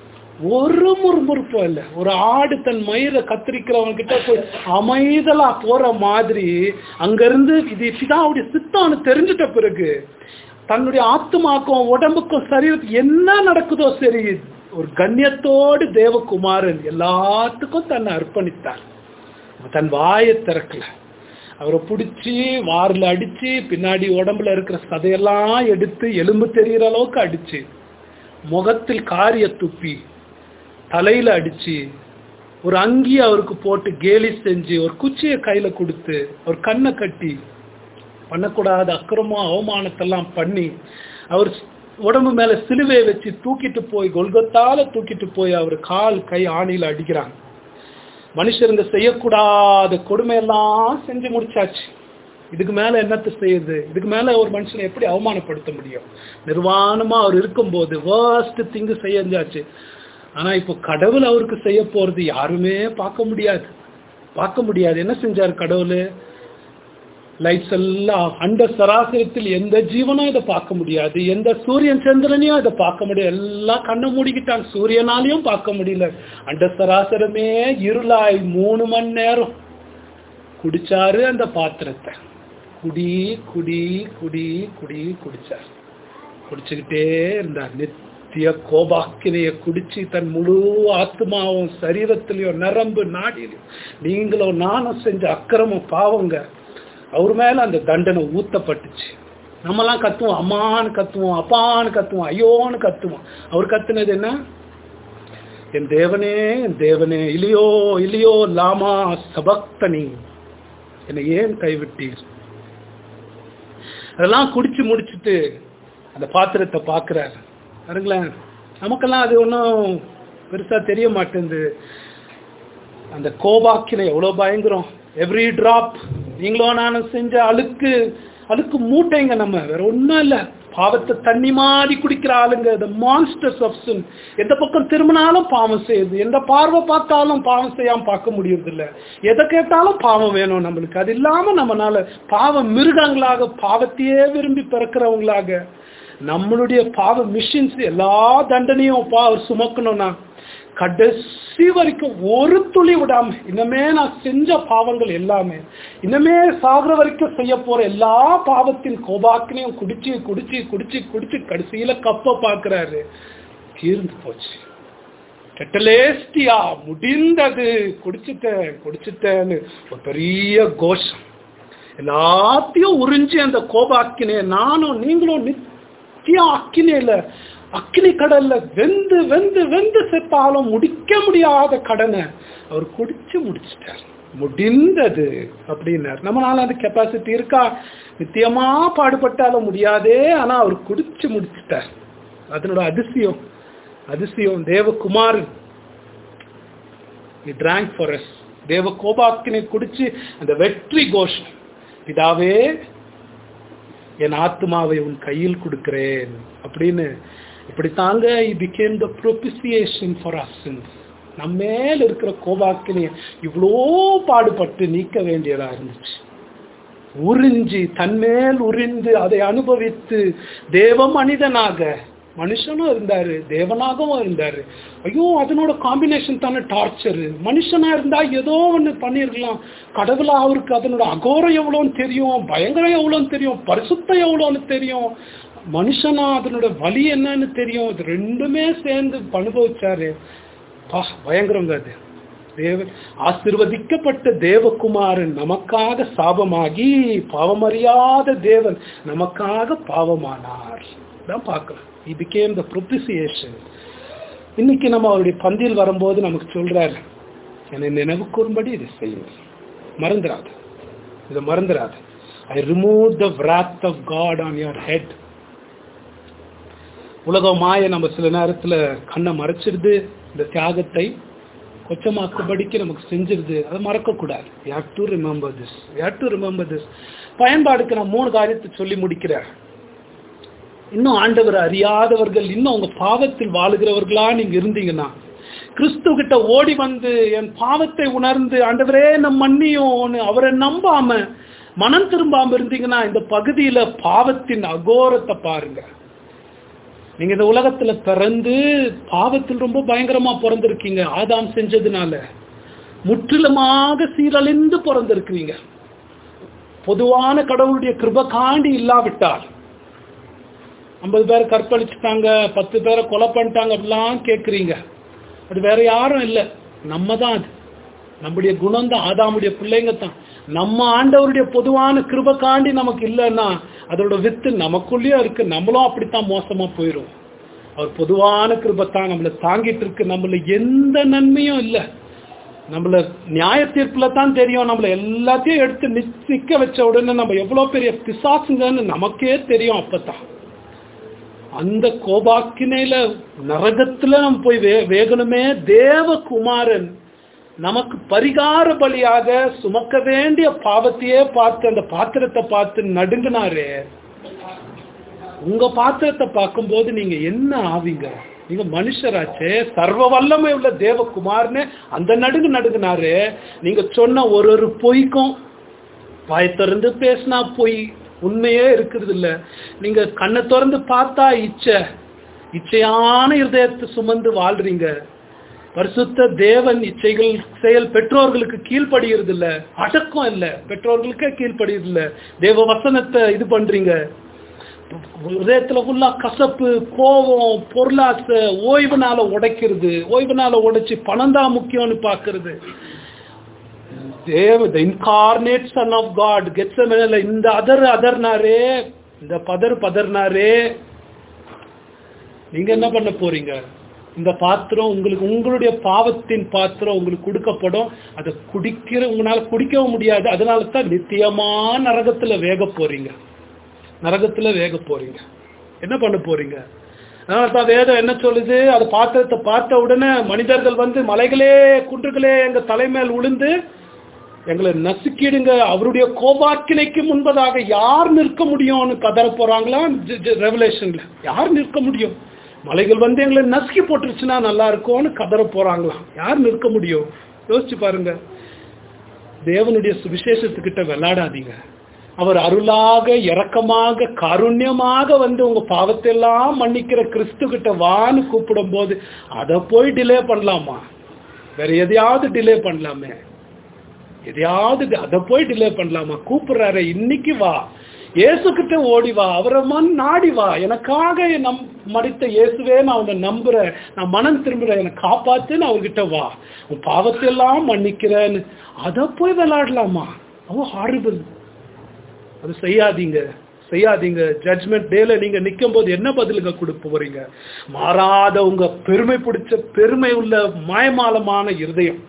ஒரு முறுமுறுப்பும் இல்லை ஒரு ஆடு தன் மயிரை கத்திரிக்கிறவங்க கிட்ட போய் அமைதலா போற மாதிரி அங்கிருந்து இது பிதாவுடைய சித்தம்னு தெரிஞ்சிட்ட பிறகு தன்னுடைய ஆத்மாக்கும் உடம்புக்கும் சரீரத்துக்கு என்ன நடக்குதோ சரி ஒரு கண்ணியத்தோடு தேவகுமாரன் எல்லாத்துக்கும் தன்னை அர்ப்பணித்தார் தன் வாயை திறக்கல அவரை பிடிச்சி வாரில் அடிச்சு பின்னாடி உடம்புல இருக்கிற சதையெல்லாம் எடுத்து எலும்பு தெரிகிற அளவுக்கு அடிச்சு முகத்தில் காரிய துப்பி தலையில அடிச்சு ஒரு அங்கி அவருக்கு போட்டு கேலி செஞ்சு ஒரு குச்சியை கையில கொடுத்து ஒரு கண்ணை கட்டி பண்ணக்கூடாத அக்கிரமம் அவமானத்தெல்லாம் பண்ணி அவர் உடம்பு மேல சிலுவையை வச்சு தூக்கிட்டு போய் கொல்கத்தால தூக்கிட்டு போய் அவர் கால் கை ஆணியில அடிக்கிறாங்க மனுஷருங்க செய்யக்கூடாத கொடுமையெல்லாம் செஞ்சு முடிச்சாச்சு இதுக்கு மேல என்னத்தை செய்யுது இதுக்கு மேல ஒரு மனுஷனை எப்படி அவமானப்படுத்த முடியும் நிர்வாணமா அவர் இருக்கும்போது வேர்ஸ்ட் திங்கு செஞ்சாச்சு ஆனா இப்போ கடவுள் அவருக்கு செய்ய போறது யாருமே பார்க்க முடியாது பார்க்க முடியாது என்ன செஞ்சார் கடவுள் லைட்ஸ் எல்லாம் அண்ட சராசரத்தில் எந்த ஜீவனும் இதை பார்க்க முடியாது எந்த சூரியன் சந்திரனையும் இதை பார்க்க முடியாது எல்லாம் கண்ணை மூடிக்கிட்டாங்க சூரியனாலையும் பார்க்க முடியல அண்ட சராசரமே இருளாய் மூணு மணி நேரம் குடிச்சாரு அந்த பாத்திரத்தை குடி குடி குடி குடி குடிச்சார் குடிச்சுக்கிட்டே இருந்தார் நித்திய கோபாக்கினைய குடிச்சு தன் முழு ஆத்மாவும் சரீரத்திலையும் நரம்பு நாடிலையும் நீங்களும் நானும் செஞ்ச அக்கிரமம் பாவங்க அவர் மேல அந்த தண்டனை ஊத்தப்பட்டுச்சு நம்மலாம் கத்துவோம் அம்மான்னு கத்துவோம் அப்பான்னு கத்துவோம் ஐயோன்னு கத்துவோம் அவர் கத்துனது என்ன என் தேவனே என் தேவனே இல்லையோ இல்லையோ லாமா சபக்தனி என்னை ஏன் கைவிட்டீர் அதெல்லாம் குடிச்சு முடிச்சுட்டு அந்த பாத்திரத்தை பார்க்குறாரு பாருங்களேன் நமக்கெல்லாம் அது ஒன்றும் பெருசா தெரிய மாட்டேங்குது அந்த கோபாக்கினை எவ்வளோ பயங்கரம் எவ்ரி டிராப் நீங்களும் நானும் செஞ்ச அழுக்கு அழுக்கு மூட்டைங்க நம்ம வேற ஒன்றும் இல்லை பாவத்தை தண்ணி மாதிரி குடிக்கிற ஆளுங்க த மான்ஸ்டர்ஸ் ஆஃப் சின் எந்த பக்கம் திரும்பினாலும் பாவம் செய்யுது எந்த பார்வை பார்த்தாலும் பாவம் செய்யாம பார்க்க முடியறது இல்ல எதை கேட்டாலும் பாவம் வேணும் நம்மளுக்கு அது இல்லாம நம்மனால பாவ மிருகங்களாக பாவத்தையே விரும்பி பிறக்கிறவங்களாக நம்மளுடைய பாவ மிஷின்ஸ் எல்லா தண்டனையும் பா சுமக்கணும்னா கடைசி வரைக்கும் ஒரு துளி விடாம இன்னமே நான் செஞ்ச பாவங்கள் எல்லாமே இன்னமே சாகுற வரைக்கும் செய்ய போற எல்லா பாவத்தின் கோபாக்கினையும் குடிச்சு குடிச்சு குடிச்சு குடிச்சு கடைசியில கப்ப பாக்குறாரு தீர்ந்து போச்சு கெட்டலேஸ்டியா முடிந்தது குடிச்சிட்டேன் குடிச்சிட்டேன்னு ஒரு பெரிய கோஷம் எல்லாத்தையும் உறிஞ்சி அந்த கோபாக்கினைய நானும் நீங்களும் நித்திய அக்கினையில அக்னி கடல்ல வெந்து வெந்து வெந்து செத்தாலும் முடிக்க முடியாத கடனை அவர் குடிச்சு முடிச்சிட்டார் முடிந்தது அப்படின்னார் நம்மளால அந்த கெப்பாசிட்டி இருக்கா நித்தியமா பாடுபட்டாலும் முடியாதே ஆனா அவர் குடிச்சு முடிச்சிட்டார் அதனோட அதிசயம் அதிசயம் தேவகுமாரன் drank for us தேவ கோபாக்கினை குடிச்சு அந்த வெற்றி கோஷம் பிதாவே என் ஆத்மாவை உன் கையில் கொடுக்கிறேன் அப்படின்னு இப்படி தாங்க he became the propitiation for our sins நம்ம மேல இருக்கிற கோபாக்கினைய இவ்வளோ பாடுபட்டு நீக்க வேண்டியதா இருந்துச்சு உறிஞ்சி தன்மேல் உறிந்து அதை அனுபவித்து தேவ மனிதனாக மனுஷனும் இருந்தாரு தேவனாகவும் இருந்தாரு ஐயோ அதனோட காம்பினேஷன் தானே டார்ச்சரு மனுஷனா இருந்தா ஏதோ ஒண்ணு பண்ணிருக்கலாம் கடவுளா அவருக்கு அதனோட அகோரம் எவ்வளோன்னு தெரியும் பயங்கரம் எவ்வளோன்னு தெரியும் பரிசுத்தம் எவ்வளோன்னு தெரியும் மனுஷனா அதனோட வலி என்னன்னு தெரியும் இது ரெண்டுமே சேர்ந்து அனுபவிச்சாரு பா பயங்கரங்க அது தேவ ஆசிர்வதிக்கப்பட்ட தேவகுமாரன் நமக்காக சாபமாகி பாவமறியாத தேவன் நமக்காக பாவமானார் தான் பார்க்கலாம் இ பிகேம் த ப்ரொபிசியேஷன் இன்னைக்கு நம்ம அவருடைய பந்தியில் வரும்போது நமக்கு சொல்றாரு என்னை நினைவு கூறும்படி இதை செய்யுங்கள் மறந்துடாது இதை மறந்துடாது I remove the wrath of God on your head உலக மாய நம்ம சில நேரத்துல கண்ணை மறைச்சிருது இந்த தியாகத்தை கொச்சமாக்கும்படிக்கு நமக்கு செஞ்சிருது அதை மறக்கக்கூடாது you have to remember this you have to remember this பயன்பாடுக்கு நான் மூணு காரியத்தை சொல்லி முடிக்கிறேன் இன்னும் ஆண்டவர் அறியாதவர்கள் இன்னும் உங்க பாவத்தில் வாழுகிறவர்களா நீங்க இருந்தீங்கன்னா கிறிஸ்து கிட்ட ஓடி வந்து என் பாவத்தை உணர்ந்து ஆண்டவரே நம் மன்னியோன்னு அவரை நம்பாம மனம் திரும்பாம இருந்தீங்கன்னா இந்த பகுதியில பாவத்தின் அகோரத்தை பாருங்க நீங்க இந்த உலகத்துல பிறந்து பாவத்தில் ரொம்ப பயங்கரமா பிறந்திருக்கீங்க ஆதாம் செஞ்சதுனால முற்றிலுமாக சீரழிந்து பிறந்திருக்கிறீங்க பொதுவான கடவுளுடைய கிருப காண்டி இல்லாவிட்டால் ஐம்பது பேர் கற்பழிச்சுட்டாங்க பத்து பேரை கொலை பண்ணிட்டாங்க அப்படிலாம் கேட்குறீங்க அது வேற யாரும் இல்லை நம்ம தான் அது நம்முடைய குணம் தான் ஆதாமுடைய பிள்ளைங்க தான் நம்ம ஆண்டவருடைய பொதுவான கிருப காண்டி நமக்கு இல்லைன்னா அதோட வித்து நமக்குள்ளேயே இருக்கு நம்மளும் அப்படித்தான் மோசமா போயிடும் அவர் பொதுவான கிருபத்தான் நம்மளை தாங்கிட்டு இருக்கு நம்மள எந்த நன்மையும் இல்லை நம்மள நியாய தீர்ப்புல தான் தெரியும் நம்மள எல்லாத்தையும் எடுத்து நிக்- நிக்க வச்ச உடனே நம்ம எவ்வளவு பெரிய பிசாசுங்கன்னு நமக்கே தெரியும் அப்பதான் அந்த கோபாக்கினையில நரகத்துல நம்ம போய் வே வேகணுமே தேவகுமாரன் நமக்கு பரிகார பலியாக சுமக்க வேண்டிய பாவத்தையே பார்த்து அந்த பாத்திரத்தை பார்த்து நடுங்கினாரே உங்க பாத்திரத்தை பார்க்கும்போது நீங்க என்ன ஆவீங்க நீங்க மனுஷராச்சே சர்வ வல்லமை உள்ள தேவகுமார்னு அந்த நடுங்கு நடுங்கினாரு நீங்க சொன்ன ஒரு ஒரு பொய்க்கும் வாய் திறந்து பேசினா பொய் உண்மையே இருக்கிறது இல்ல நீங்க கண்ணை திறந்து பார்த்தா இச்சை இச்சையான இருதயத்தை சுமந்து வாழ்றீங்க பரிசுத்த தேவன் இச்சைகள் செயல் பெற்றோர்களுக்கு கீழ்ப்படுகிறது இல்ல அடக்கம் இல்ல பெற்றோர்களுக்கே கீழ்ப்படுகிறது இல்ல தேவ வசனத்தை இது பண்றீங்க இதயத்துல ஃபுல்லா கசப்பு கோபம் பொருளாசை ஓய்வுனால உடைக்கிறது ஓய்வுனால உடைச்சு பணம் தான் முக்கியம்னு பாக்குறது தேவ the incarnate son of God gets இந்த அதர் அதர்னாரே இந்த பதர் பதர்னாரே நீங்க என்ன பண்ண போறீங்க இந்த பாத்திரம் உங்களுக்கு உங்களுடைய பாவத்தின் பாத்திரம் உங்களுக்கு கொடுக்கப்படும் அதை குடிக்கிற உங்களால குடிக்கவும் முடியாது அதனால தான் நித்தியமா நரகத்துல வேக போறீங்க நரகத்துல வேக போறீங்க என்ன பண்ண போறீங்க அதனால தான் வேதம் என்ன சொல்லுது அது பாத்திரத்தை பார்த்த உடனே மனிதர்கள் வந்து மலைகளே குன்றுகளே எங்க தலைமேல் விழுந்து எங்களை நசுக்கிடுங்க அவருடைய கோபாக்கினைக்கு முன்பதாக யார் நிற்க முடியும்னு கதற போறாங்களா ரெவலேஷன்ல யார் நிற்க முடியும் மலைகள் வந்து எங்களை நசுக்கி போட்டுருச்சுன்னா நல்லா இருக்கும்னு கதற போறாங்களாம் யார் நிற்க முடியும் யோசிச்சு பாருங்க தேவனுடைய சுவிசேஷத்துக்கிட்ட விளையாடாதீங்க அவர் அருளாக இரக்கமாக காருண்யமாக வந்து உங்க பாவத்தை எல்லாம் மன்னிக்கிற கிறிஸ்து கிட்ட வான்னு கூப்பிடும் போது அதை போய் டிலே பண்ணலாமா வேற எதையாவது டிலே பண்ணலாமே எதையாவது அதை போய் டிலே பண்ணலாமா கூப்பிடுறாரு இன்னைக்கு வா இயேசு கிட்ட ஓடி வா அவரை மண் நாடி வா எனக்காக நம் மடித்த இயேசுவே நான் உன்னை நம்புறேன் நான் மனம் திரும்புறேன் என்னை காப்பாத்து நான் அவர்கிட்ட வா உன் பாவத்தை எல்லாம் மன்னிக்கிறேன்னு அதை போய் விளையாடலாமா ஓ ஹாரிபிள் அது செய்யாதீங்க செய்யாதீங்க ஜட்மெண்ட் டேல நீங்க நிக்கும் போது என்ன பதிலுங்க கொடுக்க போறீங்க மாறாத உங்க பெருமை பிடிச்ச பெருமை உள்ள மாயமாலமான இருதயம்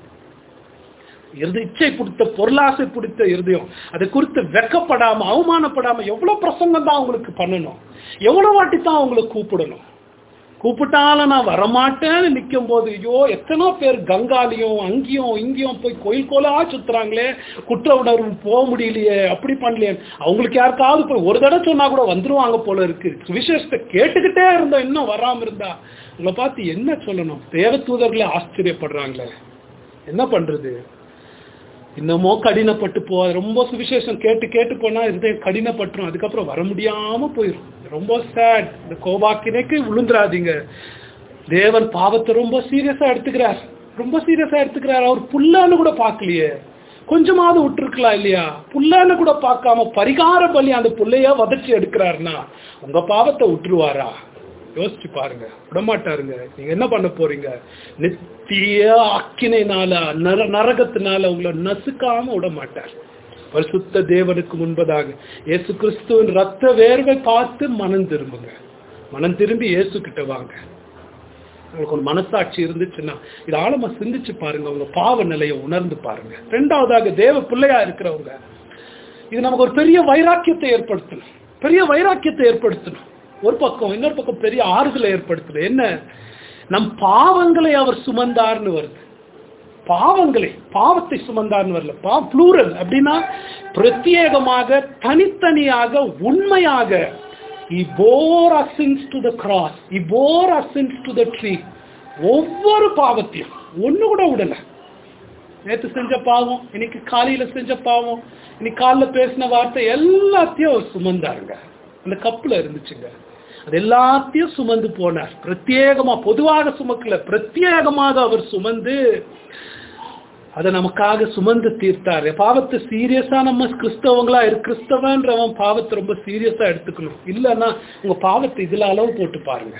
இருது இச்சை பிடித்த பொருளாசை பிடித்த இருதயம் அதை குறித்து வெக்கப்படாம அவமானப்படாம எவ்வளவு பிரசங்கம் தான் உங்களுக்கு பண்ணணும் எவ்வளவு வாட்டி தான் அவங்களை கூப்பிடணும் கூப்பிட்டாலும் நான் வரமாட்டேன்னு நிற்கும் போது ஐயோ எத்தனோ பேர் கங்காலையும் அங்கேயும் இங்கேயும் போய் கோயில் கோலா சுத்துறாங்களே குற்ற உணர்வு போக முடியலையே அப்படி பண்ணலையே அவங்களுக்கு யாருக்காவது போய் ஒரு தடவை சொன்னா கூட வந்துருவாங்க போல இருக்கு சுவிசேஷத்தை கேட்டுக்கிட்டே இருந்தோம் இன்னும் வராம இருந்தா உங்களை பார்த்து என்ன சொல்லணும் தேவ தூதர்களே ஆச்சரியப்படுறாங்களே என்ன பண்றது இன்னமோ கடினப்பட்டு போ ரொம்ப சுவிசேஷம் கேட்டு கேட்டு போனா இருதயம் கடினப்பட்டுரும் அதுக்கப்புறம் வர முடியாம போயிடும் ரொம்ப சேட் இந்த கோபாக்கினைக்கு விழுந்துராதீங்க தேவன் பாவத்தை ரொம்ப சீரியஸா எடுத்துக்கிறார் ரொம்ப சீரியஸா எடுத்துக்கிறார் அவர் புல்லான்னு கூட பார்க்கலையே கொஞ்சமாவது விட்டுருக்கலாம் இல்லையா புல்லான்னு கூட பார்க்காம பரிகார பலி அந்த புள்ளைய வதச்சி எடுக்கிறாருன்னா உங்க பாவத்தை விட்டுருவாரா யோசிச்சு பாருங்க விடமாட்டாருங்க நீங்க என்ன பண்ண போறீங்க நித்திய அக்கினைனால நர நரகத்தினால உங்களை நசுக்காம விட மாட்டார் பரிசுத்த தேவனுக்கு முன்பதாக இயேசு கிறிஸ்துவின் ரத்த வேர்வை பார்த்து மனம் திரும்புங்க மனம் திரும்பி இயேசு கிட்ட வாங்க உங்களுக்கு ஒரு மனசாட்சி இருந்துச்சுன்னா இது ஆழமா சிந்திச்சு பாருங்க உங்க பாவ நிலையை உணர்ந்து பாருங்க ரெண்டாவதாக தேவ பிள்ளையா இருக்கிறவங்க இது நமக்கு ஒரு பெரிய வைராக்கியத்தை ஏற்படுத்தணும் பெரிய வைராக்கியத்தை ஏற்படுத்தணும் ஒரு பக்கம் இன்னொரு பக்கம் பெரிய ஆறுதலை ஏற்படுத்தணும் என்ன நம் பாவங்களை அவர் சுமந்தார்னு வருது பாவங்களை பாவத்தை சுமந்தார்னு வரல பா ப்ளூரல் அப்படின்னா பிரத்யேகமாக தனித்தனியாக உண்மையாக he bore our sins to the cross he bore our sins to the tree ஒவ்வொரு பாவத்தையும் ஒண்ணு கூட விடல நேத்து செஞ்ச பாவம் இன்னைக்கு காலையில செஞ்ச பாவம் இன்னைக்கு காலைல பேசின வார்த்தை எல்லாத்தையும் அவர் சுமந்தாருங்க அந்த கப்புல இருந்துச்சுங்க அது எல்லாத்தையும் சுமந்து போனார் பிரத்யேகமா பொதுவாக சுமக்கல பிரத்யேகமாக அவர் சுமந்து அதை நமக்காக சுமந்து தீர்த்தாரு பாவத்தை சீரியஸா நம்ம கிறிஸ்தவங்களா இரு கிறிஸ்தவன்றவன் பாவத்தை ரொம்ப சீரியஸா எடுத்துக்கணும் இல்லைன்னா உங்க பாவத்தை இதுல அளவு போட்டு பாருங்க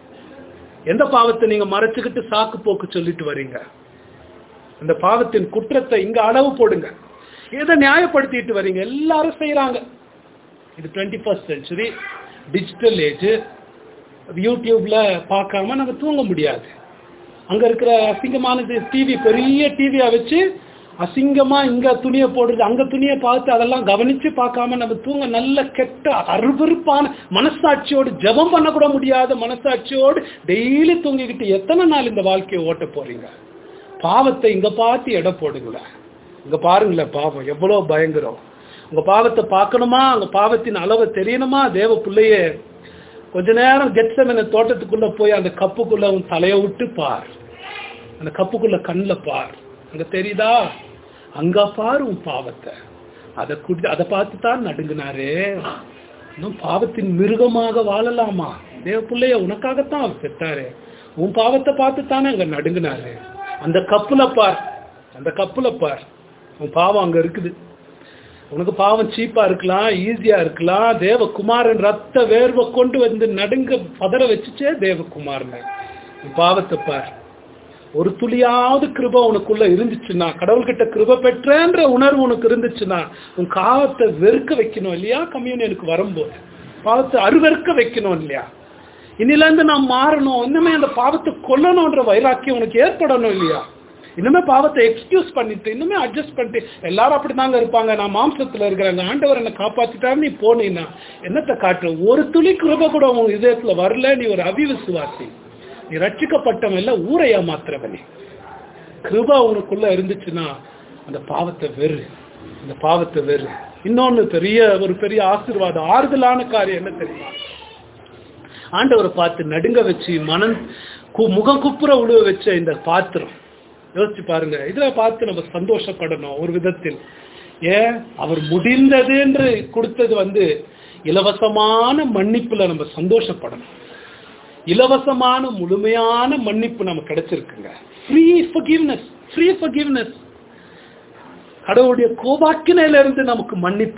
எந்த பாவத்தை நீங்க மறைச்சுக்கிட்டு சாக்கு போக்கு சொல்லிட்டு வர்றீங்க அந்த பாவத்தின் குற்றத்தை இங்க அளவு போடுங்க எதை நியாயப்படுத்திட்டு வர்றீங்க எல்லாரும் செய்யறாங்க இது twenty first century digital age யூடியூப்ல பார்க்காம நம்ம தூங்க முடியாது அங்க இருக்கிற அசிங்கமான டிவி பெரிய டிவியா வச்சு அசிங்கமா இங்க துணியை போடுறது அங்க துணியை பார்த்து அதெல்லாம் கவனிச்சு பார்க்காம நம்ம தூங்க நல்ல கெட்ட அருவருப்பான மனசாட்சியோடு ஜெபம் பண்ண கூட முடியாத மனசாட்சியோடு டெய்லி தூங்கிக்கிட்டு எத்தனை நாள் இந்த வாழ்க்கையை ஓட்ட போறீங்க பாவத்தை இங்க பார்த்து எடை போடுங்களேன் இங்க பாருங்களேன் பாவம் எவ்வளவு பயங்கரம் உங்க பாவத்தை பார்க்கணுமா உங்க பாவத்தின் அளவை தெரியணுமா தேவ பிள்ளையே கொஞ்ச நேரம் கெட்சமன தோட்டத்துக்குள்ள போய் அந்த கப்புக்குள்ள உன் தலையை விட்டு பார் அந்த கப்புக்குள்ள கண்ணில் பார் அங்க தெரியுதா அங்க பார் உன் பாவத்தை அதை குடி அதை பார்த்து தான் நடுங்கினாரே இன்னும் பாவத்தின் மிருகமாக வாழலாமா தேவ பிள்ளைய உனக்காகத்தான் அவர் செத்தாரு உன் பாவத்தை பார்த்து தானே அங்க நடுங்கினாரு அந்த கப்புல பார் அந்த கப்புல பார் உன் பாவம் அங்க இருக்குது உனக்கு பாவம் சீப்பா இருக்கலாம் ஈஸியா இருக்கலாம் தேவகுமாரன் ரத்த வேர்வை கொண்டு வந்து நடுங்க பதற வச்சுச்சே தேவகுமாரன் உன் பாவத்தை பார் ஒரு துளியாவது கிருப உனக்குள்ள இருந்துச்சுன்னா கடவுள்கிட்ட கிருப பெற்றேன்ற உணர்வு உனக்கு இருந்துச்சுன்னா உன் காவத்தை வெறுக்க வைக்கணும் இல்லையா கம்யூனியனுக்கு வரும்போது பாவத்தை அருவெறுக்க வைக்கணும் இல்லையா இன்னில இருந்து நான் மாறணும் இன்னுமே அந்த பாவத்தை கொல்லணும்ன்ற வைராக்கியம் உனக்கு ஏற்படணும் இல்லையா இன்னுமே பாவத்தை எக்ஸ்கியூஸ் பண்ணிட்டு இன்னுமே அட்ஜஸ்ட் பண்ணிட்டு எல்லாரும் அப்படிதாங்க இருப்பாங்க நான் மாம்சத்துல இருக்கிறேன் ஆண்டவர் என்னை காப்பாத்திட்டாரு நீ போனீன்னா என்னத்தை காட்டுற ஒரு துளி கிருப கூட உன் இதயத்துல வரல நீ ஒரு அவிவிசுவாசி நீ ரட்சிக்கப்பட்டவன் இல்ல ஊரை ஏமாத்துறவனே கிருபா உனக்குள்ள இருந்துச்சுன்னா அந்த பாவத்தை வெறு அந்த பாவத்தை வெறு இன்னொன்னு பெரிய ஒரு பெரிய ஆசீர்வாதம் ஆறுதலான காரியம் என்ன தெரியுமா ஆண்டவரை பார்த்து நடுங்க வச்சு மனம் கு- முகம் குப்புற உழுவ வச்ச இந்த பாத்திரம் யோசிச்சு பாருங்க இதுல பார்த்து நம்ம சந்தோஷப்படணும் ஒரு விதத்தில் ஏன் அவர் முடிந்தது என்று கொடுத்தது வந்து இலவசமான மன்னிப்புல நம்ம சந்தோஷப்படணும் இலவசமான முழுமையான மன்னிப்பு நமக்கு கிடைச்சிருக்குங்க ஃப்ரீ forgiveness ஃப்ரீ forgiveness கடவுளுடைய கோபாக்கினையில இருந்து நமக்கு மன்னிப்பு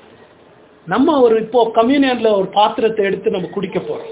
நம்ம ஒரு இப்போ கம்யூனியன்ல ஒரு பாத்திரத்தை எடுத்து நம்ம குடிக்க போறோம்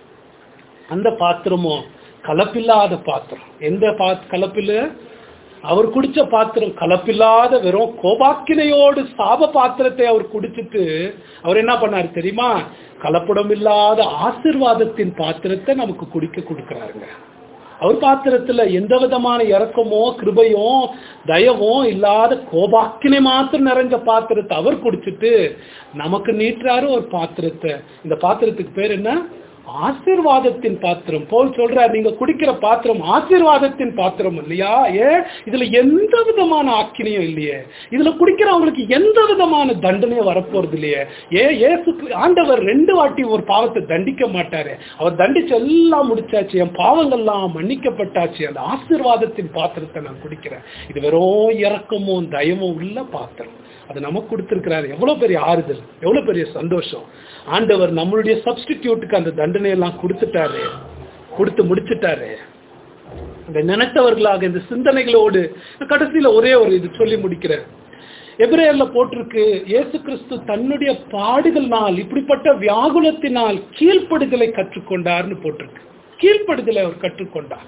அந்த பாத்திரமும் கலப்பில்லாத பாத்திரம் எந்த பா கலப்பில்ல அவர் குடிச்ச பாத்திரம் கலப்பில்லாத வெறும் கோபாக்கினையோடு சாப பாத்திரத்தை அவர் குடிச்சிட்டு அவர் என்ன பண்ணாரு தெரியுமா கலப்படம் இல்லாத ஆசிர்வாதத்தின் பாத்திரத்தை நமக்கு குடிக்க கொடுக்கறாருங்க அவர் பாத்திரத்துல எந்த விதமான இறக்கமோ கிருபையோ தயவோ இல்லாத கோபாக்கினை மாத்திரம் நிறைஞ்ச பாத்திரத்தை அவர் குடிச்சிட்டு நமக்கு நீட்டுறாரு ஒரு பாத்திரத்தை இந்த பாத்திரத்துக்கு பேர் என்ன ஆசீர்வாதத்தின் பாத்திரம் போல் சொல்றார் நீங்க குடிக்கிற பாத்திரம் ஆசீர்வாதத்தின் பாத்திரம் இல்லையா ஏன் இதுல எந்த விதமான ஆக்கினையும் இல்லையே இதுல குடிக்கிறவங்களுக்கு எந்த விதமான தண்டனையும் வரப்போறது இல்லையே ஏ ஏசு கிரி- ஆண்டவர் ரெண்டு வாட்டி ஒரு பாவத்தை தண்டிக்க மாட்டாரு அவர் தண்டிச்சு எல்லாம் முடிச்சாச்சு என் பாவங்கள்லாம் மன்னிக்கப்பட்டாச்சு அந்த ஆசீர்வாதத்தின் பாத்திரத்தை நான் குடிக்கிறேன் இது வெறும் இறக்கமும் தயமும் உள்ள பாத்திரம் அது நமக்கு கொடுத்திருக்கிறாரு எவ்வளவு பெரிய ஆறுதல் எவ்வளவு பெரிய சந்தோஷம் ஆண்டவர் நம்மளுடைய சப்ஸ்டிடியூட்டுக்கு அந்த தண்டனை எல்லாம் கொடுத்துட்டாரு கொடுத்து முடிச்சிட்டாரு அந்த நினைத்தவர்களாக இந்த சிந்தனைகளோடு கடைசியில ஒரே ஒரு இது சொல்லி முடிக்கிறேன் எபிரேயர்ல போட்டிருக்கு இயேசு கிறிஸ்து தன்னுடைய பாடுகள்னால் இப்படிப்பட்ட வியாகுலத்தினால் கீழ்ப்படுதலை கற்றுக்கொண்டார்னு போட்டிருக்கு கீழ்ப்படுதலை அவர் கற்றுக்கொண்டார்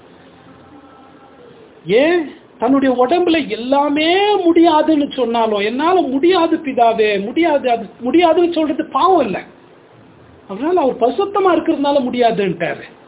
ஏன் தன்னுடைய உடம்புல எல்லாமே முடியாதுன்னு சொன்னாலும் என்னால முடியாது பிதாவே முடியாது அது முடியாதுன்னு சொல்றது பாவம் இல்லை அதனால அவர் பரிசுத்தமா இருக்கிறதுனால முடியாதுன்ட்டாரு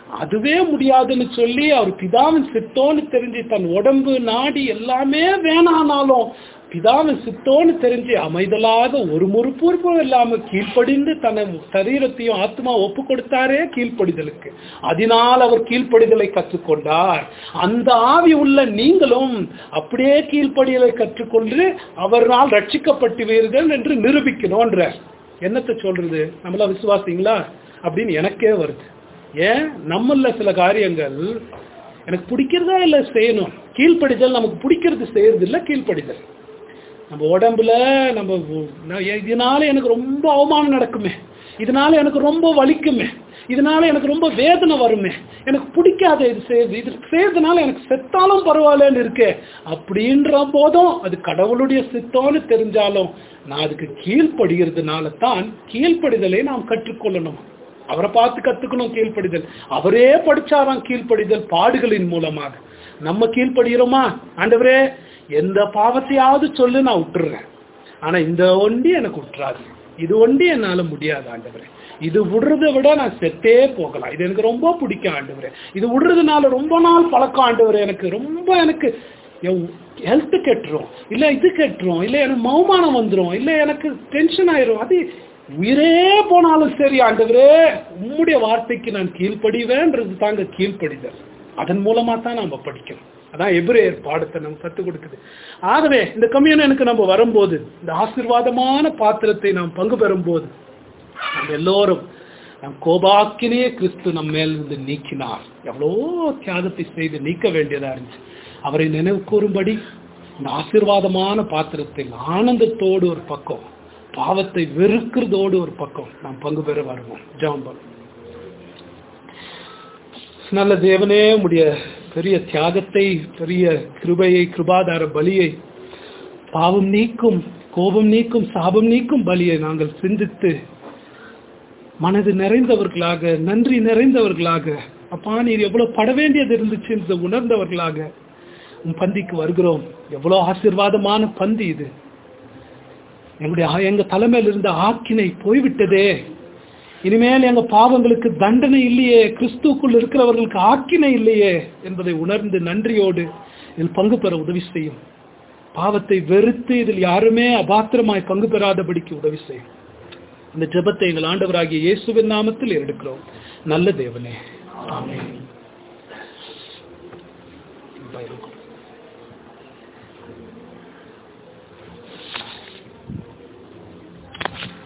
அதுவே முடியாதுன்னு சொல்லி அவர் பிதாவின் சித்தோன்னு தெரிஞ்சு தன் உடம்பு நாடி எல்லாமே வேணானாலும் பிதாவின் சித்தோன்னு தெரிஞ்சு அமைதலாக ஒரு முறுப்புறுப்பும் இல்லாம கீழ்ப்படிந்து தன்னை சரீரத்தையும் ஆத்மா ஒப்பு கொடுத்தாரே கீழ்ப்படிதலுக்கு அதனால் அவர் கீழ்ப்படிதலை கற்றுக்கொண்டார் அந்த ஆவி உள்ள நீங்களும் அப்படியே கீழ்ப்படிதலை கற்றுக்கொண்டு அவரால் ரட்சிக்கப்பட்டுவீர்கள் என்று நிரூபிக்கணும்ன்ற என்னத்தை சொல்றது நம்மள விசுவாசிங்களா அப்படின்னு எனக்கே வருது ஏன் நம்மள சில காரியங்கள் எனக்கு பிடிக்கிறதா இல்லை செய்யணும் கீழ்ப்படிதல் நமக்கு பிடிக்கிறது செய்யறது இல்லை கீழ்ப்படிதல் நம்ம உடம்புல நம்ம நான் இதனால எனக்கு ரொம்ப அவமானம் நடக்குமே இதனால எனக்கு ரொம்ப வலிக்குமே இதனால எனக்கு ரொம்ப வேதனை வருமே எனக்கு பிடிக்காத இது செய்யுது இது செய்யறதுனால எனக்கு செத்தாலும் பரவாயில்லன்னு இருக்கே அப்படின்ற போதும் அது கடவுளுடைய சித்தம்னு தெரிஞ்சாலும் நான் அதுக்கு கீழ்ப்படுகிறதுனால தான் கீழ்ப்படிதலை நாம் கற்றுக்கொள்ளணும் அவரை பார்த்து கத்துக்கணும் கீழ்ப்படிதல் அவரே படிச்சாராம் கீழ்ப்படிதல் பாடுகளின் மூலமாக நம்ம கீழ்ப்படுகிறோமா ஆண்டவரே எந்த பாவத்தையாவது சொல்லு நான் விட்டுறேன் ஆனா இந்த ஒண்டி எனக்கு விட்டுறாது இது ஒண்டி என்னால முடியாது ஆண்டவரே இது விடுறதை விட நான் செத்தே போகலாம் இது எனக்கு ரொம்ப பிடிக்கும் ஆண்டவரே இது விடுறதுனால ரொம்ப நாள் பழக்கம் ஆண்டவரே எனக்கு ரொம்ப எனக்கு ஹெல்த் கெட்டுரும் இல்ல இது கெட்டுரும் இல்ல எனக்கு மௌமானம் வந்துரும் இல்ல எனக்கு டென்ஷன் ஆயிரும் அது உயிரே போனாலும் சரி ஆண்டவரே உம்முடைய வார்த்தைக்கு நான் கீழ்ப்படிவேன்றது தாங்க கீழ்ப்படிதல் அதன் மூலமா தான் நம்ம படிக்கணும் அதான் எபிரேயர் பாடத்தை நம்ம கற்றுக் கொடுக்குது ஆகவே இந்த கம்யூனனுக்கு நம்ம வரும்போது இந்த ஆசீர்வாதமான பாத்திரத்தை நாம் பங்கு பெறும்போது நம்ம எல்லோரும் நம் கோபாக்கினே கிறிஸ்து நம்ம மேல் இருந்து நீக்கினார் எவ்வளோ தியாகத்தை செய்து நீக்க வேண்டியதா இருந்துச்சு அவரை நினைவு கூறும்படி இந்த ஆசீர்வாதமான பாத்திரத்தில் ஆனந்தத்தோடு ஒரு பக்கம் பாவத்தை வெறுக்கிறதோடு ஒரு பக்கம் நாம் பங்கு பெற வருவோம் ஜாம்பம் நல்ல தேவனே உடைய பெரிய தியாகத்தை பெரிய கிருபையை கிருபாதார பலியை பாவம் நீக்கும் கோபம் நீக்கும் சாபம் நீக்கும் பலியை நாங்கள் சிந்தித்து மனது நிறைந்தவர்களாக நன்றி நிறைந்தவர்களாக அப்பா நீர் எவ்வளவு பட வேண்டியது இருந்துச்சு என்று உணர்ந்தவர்களாக உன் பந்திக்கு வருகிறோம் எவ்வளவு ஆசீர்வாதமான பந்தி இது எங்களுடைய எங்க தலைமையில் இருந்த ஆக்கினை போய்விட்டதே இனிமேல் எங்க பாவங்களுக்கு தண்டனை இல்லையே கிறிஸ்துக்குள் இருக்கிறவர்களுக்கு ஆக்கினை இல்லையே என்பதை உணர்ந்து நன்றியோடு இதில் பங்கு பெற உதவி செய்யும் பாவத்தை வெறுத்து இதில் யாருமே அபாத்திரமாய் பங்கு பெறாதபடிக்கு உதவி செய்யும் இந்த ஜெபத்தை எங்கள் ஆண்டவராகிய இயேசுவின் நாமத்தில் எடுக்கிறோம் நல்ல தேவனே ஆமென்